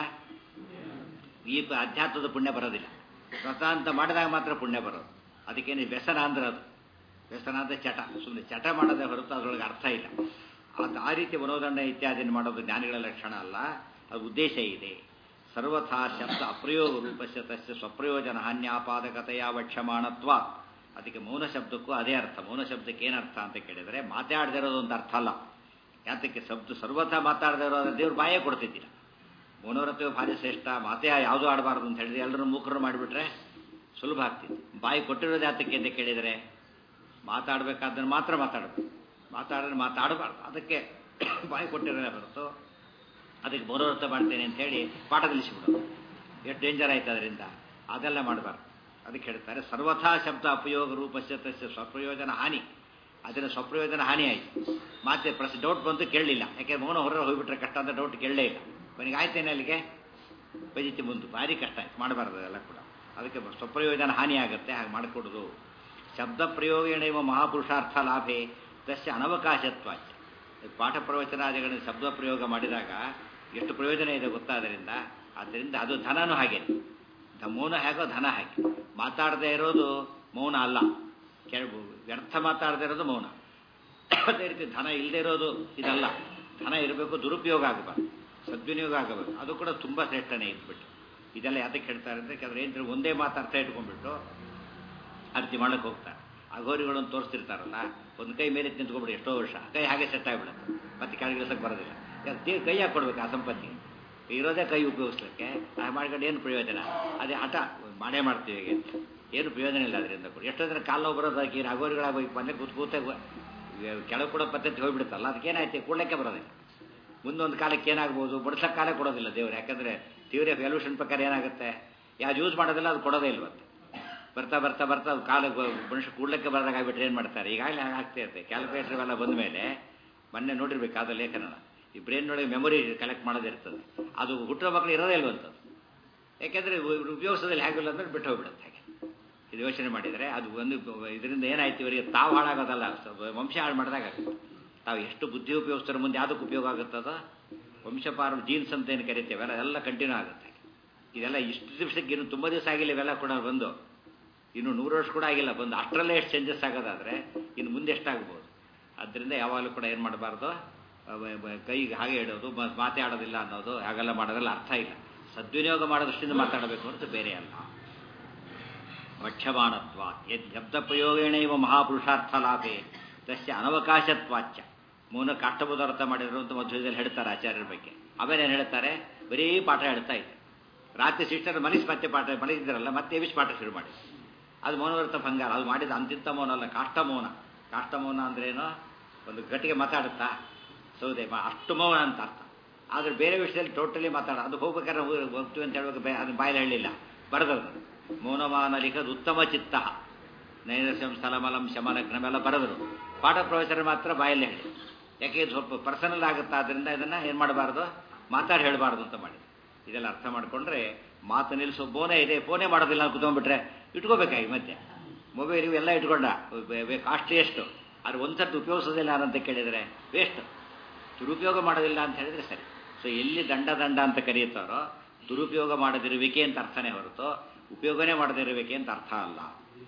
ಈ ಪ- ಅಧ್ಯಾತ್ಮದ ಪುಣ್ಯ ಬರೋದಿಲ್ಲ ವ್ರತ ಅಂತ ಮಾಡಿದಾಗ ಮಾತ್ರ ಪುಣ್ಯ ಬರೋದು ಅದಕ್ಕೇನು ವ್ಯಸನ ಅಂದ್ರೆ ಅದು ವ್ಯಸನ ಅಂದ್ರೆ ಚಟ ಸುಮ್ಮನೆ ಚಟ ಮಾಡೋದೇ ಹೊರತು ಅದರೊಳಗೆ ಅರ್ಥ ಇಲ್ಲ ಅದು ಆ ರೀತಿ ಮನೋದಂಡ ಇತ್ಯಾದಿನ ಮಾಡೋದು ಜ್ಞಾನಿಗಳ ಲಕ್ಷಣ ಅಲ್ಲ ಅದು ಉದ್ದೇಶ ಇದೆ ಸರ್ವಥಾ ಶಬ್ದ ಅಪ್ರಯೋಗ ರೂಪಸ್ಯ ತಸ್ಯ ಸ್ವಪ್ರಯೋಜನ ಹಾನ್ಯಾಪಾದಕತೆಯ ವಕ್ಷಮಾಣತ್ವ ಅದಕ್ಕೆ ಮೌನ ಶಬ್ದಕ್ಕೂ ಅದೇ ಅರ್ಥ ಮೌನ ಶಬ್ದಕ್ಕೆ ಏನರ್ಥ ಅಂತ ಕೇಳಿದರೆ ಮಾತಾಡದೇ ಇರೋದು ಅಂತ ಅರ್ಥ ಅಲ್ಲ ಯಾತಕ್ಕೆ ಶಬ್ದ ಸರ್ವಥಾ ಮಾತಾಡದೇ ಇರೋದು ದೇವ್ರ ಬಾಯೇ ಕೊಡ್ತಿದ್ದಿಲ್ಲ ಮೌನವ್ರತ್ವ ಭಾರಿ ಶ್ರೇಷ್ಠ ಮಾತೇ ಯಾವುದೂ ಆಡಬಾರ್ದು ಅಂತ ಹೇಳಿದ್ರೆ ಎಲ್ಲರೂ ಮೂಕರು ಮಾಡಿಬಿಟ್ರೆ ಸುಲಭ ಆಗ್ತಿತ್ತು ಬಾಯಿ ಕೊಟ್ಟಿರೋದು ಯಾತಕ್ಕೆ ಅಂತ ಕೇಳಿದರೆ ಮಾತಾಡಬೇಕಾದ್ರೆ ಮಾತ್ರ ಮಾತಾಡಬೇಕು ಮಾತಾಡಿದ್ರೆ ಮಾತಾಡಬಾರ್ದು ಅದಕ್ಕೆ ಬಾಯಿ ಕೊಟ್ಟಿರೋದೇ ಹೊರತು ಅದಕ್ಕೆ ಮೌನವ್ರತ ಮಾಡ್ತೇನೆ ಅಂತ ಹೇಳಿ ಪಾಠ ನಿಲ್ಲಿಸಿಬಿಡೋದು ಎಷ್ಟು ಡೇಂಜರ್ ಆಯ್ತು ಅದರಿಂದ ಅದೆಲ್ಲ ಮಾಡಬಾರ್ದು ಅದಕ್ಕೆ ಹೇಳ್ತಾರೆ ಸರ್ವಥಾ ಶಬ್ದ ಉಪಯೋಗ ರೂಪಸ್ಯ ತಸ್ಯ ಸ್ವಪ್ರಯೋಜನ ಹಾನಿ ಅದರ ಸ್ವಪ್ರಯೋಜನ ಹಾನಿ ಆಯಿತು ಮತ್ತೆ ಪ್ರಶ್ನೆ ಡೌಟ್ ಬಂತು ಕೇಳಲಿಲ್ಲ ಯಾಕೆ ಮೌನ ಹೊರ ಹೋಗ್ಬಿಟ್ರೆ ಕಷ್ಟ ಅಂತ ಡೌಟ್ ಕೇಳಲೇ ಇಲ್ಲ ಕೊನೆಗೆ ಆಯ್ತೇನೆ ಅಲ್ಲಿಗೆ ಬಜಿತಿ ಮುಂದೆ ಭಾರಿ ಕಷ್ಟ ಆಯ್ತು ಮಾಡಬಾರ್ದು ಅದೆಲ್ಲ ಕೂಡ ಅದಕ್ಕೆ ಸ್ವಪ್ರಯೋಜನ ಹಾನಿ ಆಗುತ್ತೆ ಹಾಗೆ ಮಾಡಿಕೊಡೋದು ಶಬ್ದ ಪ್ರಯೋಗೇಣ ಇವ ಮಹಾಪುರುಷಾರ್ಥ ಲಾಭೆ ತಸ್ಯ ಅನವಕಾಶತ್ವಾಚ ಪಾಠ ಪ್ರವಚನಾದಿಗಳನ್ನು ಶಬ್ದ ಪ್ರಯೋಗ ಮಾಡಿದಾಗ ಎಷ್ಟು ಪ್ರಯೋಜನ ಇದೆ ಗೊತ್ತಾದ್ದರಿಂದ ಆದ್ದರಿಂದ ಅದು ಧನನೂ ಹಾಗೆ ಧ- ಮೌನ ಹೇಗೋ ಧನ ಹಾಗೆ ಮಾತಾಡದೇ ಇರೋದು ಮೌನ ಅಲ್ಲ ಕೇಳ್ಬೋದು ವ್ಯರ್ಥ ಮಾತಾಡದೇ ಇರೋದು ಮೌನ ಅದೇ ರೀತಿ ಧನ ಇಲ್ಲದೆ ಇರೋದು ಇದಲ್ಲ ಧನ ಇರಬೇಕು ದುರುಪಯೋಗ ಆಗಬಾರ್ದು ಸದ್ವಿನಿಯೋಗ ಆಗಬೇಕು ಅದು ಕೂಡ ತುಂಬ ಶ್ರೇಷ್ಠನೇ ಇದ್ಬಿಟ್ಟು ಇದೆಲ್ಲ ಯಾತಕ್ಕೆ ಹೇಳ್ತಾರೆ ಅಂದರೆ ಕೆಲವರು ಏನು ಒಂದೇ ಮಾತು ಅರ್ಥ ಇಟ್ಕೊಂಡ್ಬಿಟ್ಟು ಅರ್ಜಿ ಮಾಡಕ್ಕೆ ಹೋಗ್ತಾರೆ ಅಘೋರಿಗಳನ್ನು ತೋರಿಸ್ತಿರ್ತಾರಲ್ಲ ಒಂದು ಕೈ ಮೇಲೆ ನಿಂತ್ಕೊಂಡ್ಬಿಡಿ ಎಷ್ಟೋ ವರ್ಷ ಕೈ ಹಾಗೆ ಸೆಟ್ ಆಗಿಬಿಡುತ್ತೆ ಮತ್ತೆ ಕೆಳಗಿಳಿಸಕ್ಕೆ ಬರೋದಿಲ್ಲ ದೇವ್ ಕೈಯಾಗಿ ಕೊಡ್ಬೇಕು ಆ ಸಂಪತ್ತಿ ಇರೋದೇ ಕೈ ಉಪಯೋಗಿಸ್ಲಿಕ್ಕೆ ಆ ಮಾಡ್ಕೊಂಡು ಏನು ಪ್ರಯೋಜನ ಅದೇ ಹಠ ಮಾಡೇ ಮಾಡ್ತೀವಿ ಈಗ ಅಂತ. ಏನು ಪ್ರಯೋಜನ ಇಲ್ಲ ಅದರಿಂದ ಕೂಡ ಎಷ್ಟೋ ಜನ ಕಾಲು ನೋವು ಬರೋದಾಗಿ ಅಗೋರಿಗಳಾಗಿ ಹೋಗಿ ಮನೆ ಕೂತ್ ಕೂತೆ ಕೆಳಗೆ ಕೊಡೋ ಪದ್ಧತಿ ಹೋಗ್ಬಿಡುತ್ತಲ್ಲ ಅದಕ್ಕೇನಾಯ್ತು ಕೂಡಲಿಕ್ಕೆ ಬರೋದಿಲ್ಲ ಮುಂದೊಂದು ಕಾಲಕ್ಕೆ ಏನಾಗ್ಬೋದು ಬಡಿಸೋಕೆ ಕಾಲೇ ಕೊಡೋದಿಲ್ಲ ದೇವ್ರು ಯಾಕಂದರೆ ತೀವ್ರ ಎಲ್ಯೂಷನ್ ಪ್ರಕಾರ ಏನಾಗುತ್ತೆ ಯಾವ್ದು ಯೂಸ್ ಮಾಡೋದಿಲ್ಲ ಅದು ಕೊಡೋದೇ ಇಲ್ವಂತೆ ಬರ್ತಾ ಬರ್ತಾ ಬರ್ತಾ ಅದು ಕಾಲ ಮನುಷ್ಯ ಕೂಡ್ಲಿಕ್ಕೆ ಬರೋದಾಗ ಆಗ್ಬಿಟ್ರೆ ಏನು ಮಾಡ್ತಾರೆ ಈಗಾಗಲೇ ಆಗ್ತಾ ಇರುತ್ತೆ ಕ್ಯಾಲ್ಕುಲೇಟರ್ ಎಲ್ಲ ಬಂದ ಮೇಲೆ ಮೊನ್ನೆ ನೋಡಿರ್ಬೇಕು ಅದು ಲೇಖನ ಈ ಬ್ರೈನ್ನೊಳಗೆ ಮೆಮೊರಿ ಕಲೆಕ್ಟ್ ಮಾಡೋದಿರ್ತದೆ ಅದು ಹುಟ್ಟೋ ಮಕ್ಕಳು ಇರೋದೇ ಇಲ್ವಂಥದ್ದು ಯಾಕೆಂದರೆ ಉಪಯೋಗಿಸೋದಲ್ಲಿ ಹೇಗಿಲ್ಲ ಅಂದ್ರೆ ಬಿಟ್ಟು ಹೋಗ್ಬಿಡುತ್ತೆ ಹಾಗೆ ಇದು ಯೋಚನೆ ಮಾಡಿದರೆ ಅದು ಒಂದು ಇದರಿಂದ ಏನಾಯ್ತು ಇವರಿಗೆ ತಾವು ಹಾಳಾಗೋದಲ್ಲ ಸ- ವಂಶ ಹಾಳು ಮಾಡಿದಾಗ ತಾವು ಎಷ್ಟು ಬುದ್ಧಿ ಉಪಯೋಗಿಸ್ತಾರೆ ಮುಂದೆ ಯಾವುದಕ್ಕೆ ಉಪಯೋಗ ಆಗುತ್ತದ ವಂಶಪಾರ ಜೀನ್ಸ್ ಅಂತ ಏನು ಕರಿತೇವೆ ಅಲ್ಲ ಎಲ್ಲ ಕಂಟಿನ್ಯೂ ಆಗುತ್ತೆ ಇದೆಲ್ಲ ಇಷ್ಟು ದಿವಸಕ್ಕೆ ಇನ್ನು ತುಂಬ ದಿವಸ ಆಗಿಲ್ಲ ಇವೆಲ್ಲ ಕೂಡ ಬಂದು ಇನ್ನು ನೂರು ವರ್ಷ ಕೂಡ ಆಗಿಲ್ಲ ಬಂದು ಅಷ್ಟರಲ್ಲೇ ಎಷ್ಟು ಚೇಂಜಸ್ ಆಗೋದಾದರೆ ಇನ್ನು ಮುಂದೆ ಎಷ್ಟಾಗ್ಬೋದು ಆದ್ದರಿಂದ ಯಾವಾಗಲೂ ಕೂಡ ಏನು ಮಾಡಬಾರ್ದು ಕೈಗೆ ಹಾಗೆ ಇಡೋದು ಮ- ಮಾತೇ ಆಡೋದಿಲ್ಲ ಅನ್ನೋದು ಹಾಗೆಲ್ಲ ಮಾಡೋದ್ರಲ್ಲಿ ಅರ್ಥ ಇಲ್ಲ ಸದ್ವಿನಿಯೋಗ ಮಾಡೋ ದೃಷ್ಟಿಯಿಂದ ಮಾತಾಡಬೇಕು ಅಂತ ಬೇರೆ ಅಲ್ಲ ವಕ್ಷಮಾಣತ್ವ ಯದ್ ಶಬ್ದ ಪ್ರಯೋಗೇಣ ಇವ ಮಹಾಪುರುಷಾರ್ಥ ಲಾಭೆ ತಸ್ಯ ಅನವಕಾಶತ್ವಾಚ್ಯ ಮೂಲ ಕಾಷ್ಟಬೋಧಾರ್ಥ ಮಾಡಿದ್ರು ಅಂತ ಮಧ್ವದಲ್ಲಿ ಹೇಳ್ತಾರೆ ಆಚಾರ್ಯರ ಬಗ್ಗೆ ಆಮೇಲೆ ಏನು ಹೇಳ್ತಾರೆ ಬರೀ ಪಾಠ ಹೇಳ್ತಾ ಇದ್ದೆ ರಾತ್ರಿ ಸಿಸ್ಟರ್ ಮನಸ್ಸು ಮತ್ತೆ ಪಾಠ ಮಲಗಿದ್ರಲ್ಲ ಮತ್ತೆ ಎಬಿಸ್ ಪಾಠ ಶುರು ಮಾಡಿ ಅದು ಮೌನವ್ರತ ಭಂಗಾರ ಅದು ಮಾಡಿದ ಅಂತಿಂತ ಮೌನ ಅಲ್ಲ ಕಾಷ್ಟ ಮೌನ ಕಾಷ್ಟ ಮೌನ ಅಂದ್ರೇನು ಒಂದು ಗಟ್ಟಿಗೆ ಮಾತಾಡುತ್ತಾ ಸೌದೆ ಮಾ- ಅಷ್ಟು ಮೌನ ಅಂತ ಅರ್ಥ ಆದರೆ ಬೇರೆ ವಿಷಯದಲ್ಲಿ ಟೋಟಲಿ ಮಾತಾಡ ಅದು ಹೋಗ್ಬೇಕಾದ್ರೆ ಹೋಗ್- ಹೋಗ್ತೀವಿ ಅಂತ ಹೇಳುವಾಗ ಬೇ- ಅದನ್ನ ಬಾಯಲ್ಲಿ ಹೇಳಿಲ್ಲ ಬರೆದವರು ಮೌನಮಾನ ಲಿಖದ್ ಉತ್ತಮ ಚಿತ್ತ ನೈರಸ್ಯಂ ಸ್ಥಲಮಲಂ ಶಮಲಗ್ನಮೆಲ್ಲ ಬರೆದರು ಪಾಠ ಪ್ರವಚನ ಮಾತ್ರ ಬಾಯಲ್ಲಿ ಹೇಳಿ ಯಾಕೆ ಇದು ಸ್ವಲ್ಪ ಪರ್ಸನಲ್ ಆಗುತ್ತಾ ಅದರಿಂದ ಇದನ್ನು ಏನು ಮಾಡಬಾರ್ದು ಮಾತಾಡಿ ಹೇಳಬಾರ್ದು ಅಂತ ಮಾಡಿ ಇದೆಲ್ಲ ಅರ್ಥ ಮಾಡಿಕೊಂಡ್ರೆ ಮಾತು ನಿಲ್ಲಿಸೋ ಫೋನೇ ಇದೆ ಫೋನೇ ಮಾಡೋದಿಲ್ಲ ಅಂತ ಕುತ್ಕೊಂಡ್ಬಿಟ್ರೆ ಇಟ್ಕೋಬೇಕಾಗಿ ಮತ್ತೆ ಮೊಬೈಲ್ ಇವೆಲ್ಲ ಇಟ್ಕೊಂಡ ಕಾಸ್ಟ್ಲಿ ಎಷ್ಟು ಅದು ಒಂದ್ಸರ್ತಿ ಉಪಯೋಗಿಸೋದಿಲ್ಲ ಅಂತ ಕೇಳಿದರೆ ವೇಸ್ಟ್ ದುರುಪಯೋಗ ಮಾಡೋದಿಲ್ಲ ಅಂತ ಹೇಳಿದ್ರೆ ಸರಿ ಸೊ ಎಲ್ಲಿ ದಂಡ ದಂಡ ಅಂತ ಕರೆಯುತ್ತಾರೋ ದುರುಪಯೋಗ ಮಾಡದಿರುವಿಕೆ ಅಂತ ಅರ್ಥನೇ ಹೊರತು ಉಪಯೋಗನೇ ಮಾಡದಿರುವಿಕೆ ಅಂತ ಅರ್ಥ ಅಲ್ಲ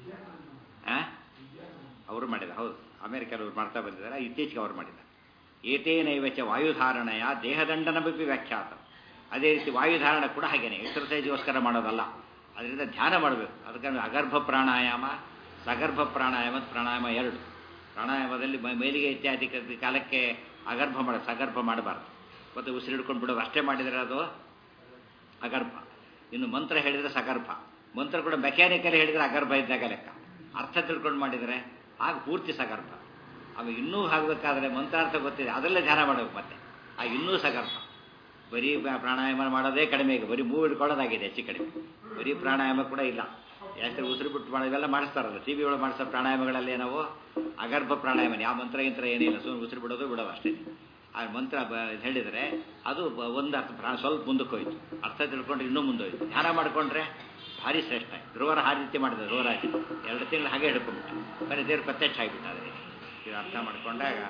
ಆ? ಅವರು ಮಾಡಿದ ಹೌದು ಅಮೆರಿಕದವ್ರು ಮಾಡ್ತಾ ಬಂದಿದ್ದಾರೆ ಇತ್ತೀಚೆಗೆ ಅವರು ಮಾಡಿದ್ದಾರೆ ಏತೇನೈವಚ ವಾಯುಧಾರಣೆಯ ದೇಹದಂಡನಮಪಿ ವ್ಯಾಖ್ಯಾತ ಅದೇ ರೀತಿ ವಾಯುಧಾರಣ ಕೂಡ ಹಾಗೇನೆ ಎಕ್ಸರ್ಸೈಸ್ಗೋಸ್ಕರ ಮಾಡೋದಲ್ಲ ಅದರಿಂದ ಧ್ಯಾನ ಮಾಡಬೇಕು ಅದಕ್ಕೆ ಅಗರ್ಭ ಪ್ರಾಣಾಯಾಮ ಸಗರ್ಭ ಪ್ರಾಣಾಯಾಮ ಪ್ರಾಣಾಯಾಮ ಎರಡು ಪ್ರಾಣಾಯಾಮದಲ್ಲಿ ಮೈ- ಮೇಲಿಗೆ ಇತ್ಯಾದಿ ಕ- ಕಾಲಕ್ಕೆ ಅಗರ್ಭ ಮಾಡ ಸಗರ್ಭ ಮಾಡಬಾರ್ದು ಮತ್ತು ಉಸಿರಿಡ್ಕೊಂಡು ಬಿಡೋದು ಅಷ್ಟೇ ಮಾಡಿದರೆ ಅದು ಅಗರ್ಭ ಇನ್ನು ಮಂತ್ರ ಹೇಳಿದರೆ ಸಗರ್ಭ ಮಂತ್ರ ಕೂಡ ಮೆಕ್ಯಾನಿಕಲ್ ಹೇಳಿದರೆ ಅಗರ್ಭ ಇದ್ದಾಗ ಲೆಕ್ಕ ಅರ್ಥ ತಿಳ್ಕೊಂಡು ಮಾಡಿದರೆ ಆಗ ಪೂರ್ತಿ ಸಗರ್ಭ ಅವ ಇನ್ನೂ ಆಗಬೇಕಾದ್ರೆ ಮಂತ್ರಾರ್ಥ ಗೊತ್ತಿದೆ ಅದರಲ್ಲೇ ಧ್ಯಾನ ಮಾಡಬೇಕು ಮತ್ತೆ ಆ ಇನ್ನೂ ಸಗರ್ಭ ಬರೀ ಪ್ರ- ಪ್ರಾಣಾಯಾಮ ಮಾಡೋದೇ ಕಡಿಮೆ ಈಗ ಬರೀ ಮೂವ್ ಇಟ್ಕೊಳ್ಳೋದಾಗಿದೆ ಹೆಚ್ಚು ಕಡಿಮೆ ಬರೀ ಪ್ರಾಣಾಯಾಮ ಕೂಡ ಇಲ್ಲ ಯಾಕಂದ್ರೆ ಉಸಿರು ಬಿಟ್ಟು ಮಾಡೋ ಇವೆಲ್ಲ ಮಾಡಿಸ್ತಾರಲ್ಲ ಟಿ ವಿ ಒಳಗೆ ಮಾಡಿಸೋ ಪ್ರಾಣಾಯಾಮಗಳಲ್ಲಿ ನಾವು ಅಗರ್ಭ ಪ್ರಾಣಾಯಾಮ ಯಾವ ಮಂತ್ರ ಗಿಂತ್ರ ಏನಿಲ್ಲ ಸುಮ್ಮನೆ ಉಸಿರು ಬಿಡೋದು ಬಿಡೋದು ಅಷ್ಟೇ ಆ ಮಂತ್ರ ಬ ಹೇಳಿದರೆ ಅದು ಬ- ಒಂದು ಅರ್ಥ ಪ್ರಾಣ ಸ್ವಲ್ಪ ಮುಂದಕ್ಕೆ ಹೋಯ್ತು ಅರ್ಥ ತಿಳ್ಕೊಂಡ್ರೆ ಇನ್ನೂ ಮುಂದೆ ಹೋಯ್ತು ಧ್ಯಾನ ಮಾಡಿಕೊಂಡ್ರೆ ಭಾರಿ ಶ್ರೇಷ್ಠ ಧ್ರುವರ ಆ ರೀತಿ ಮಾಡಿದೆ ಧ್ರುವರಾಜ ಎರಡು ತಿಂಗಳು ಹಾಗೆ ಹಿಡ್ಕೊಂಡ್ಬಿಟ್ಟ ಬರೀ ದೇವ್ರು ಪ್ರತ್ಯಕ್ಷ ಆಗಿಬಿಟ್ಟ ಅದರಿಗೆ ಇದು ಅರ್ಥ ಮಾಡಿಕೊಂಡಾಗ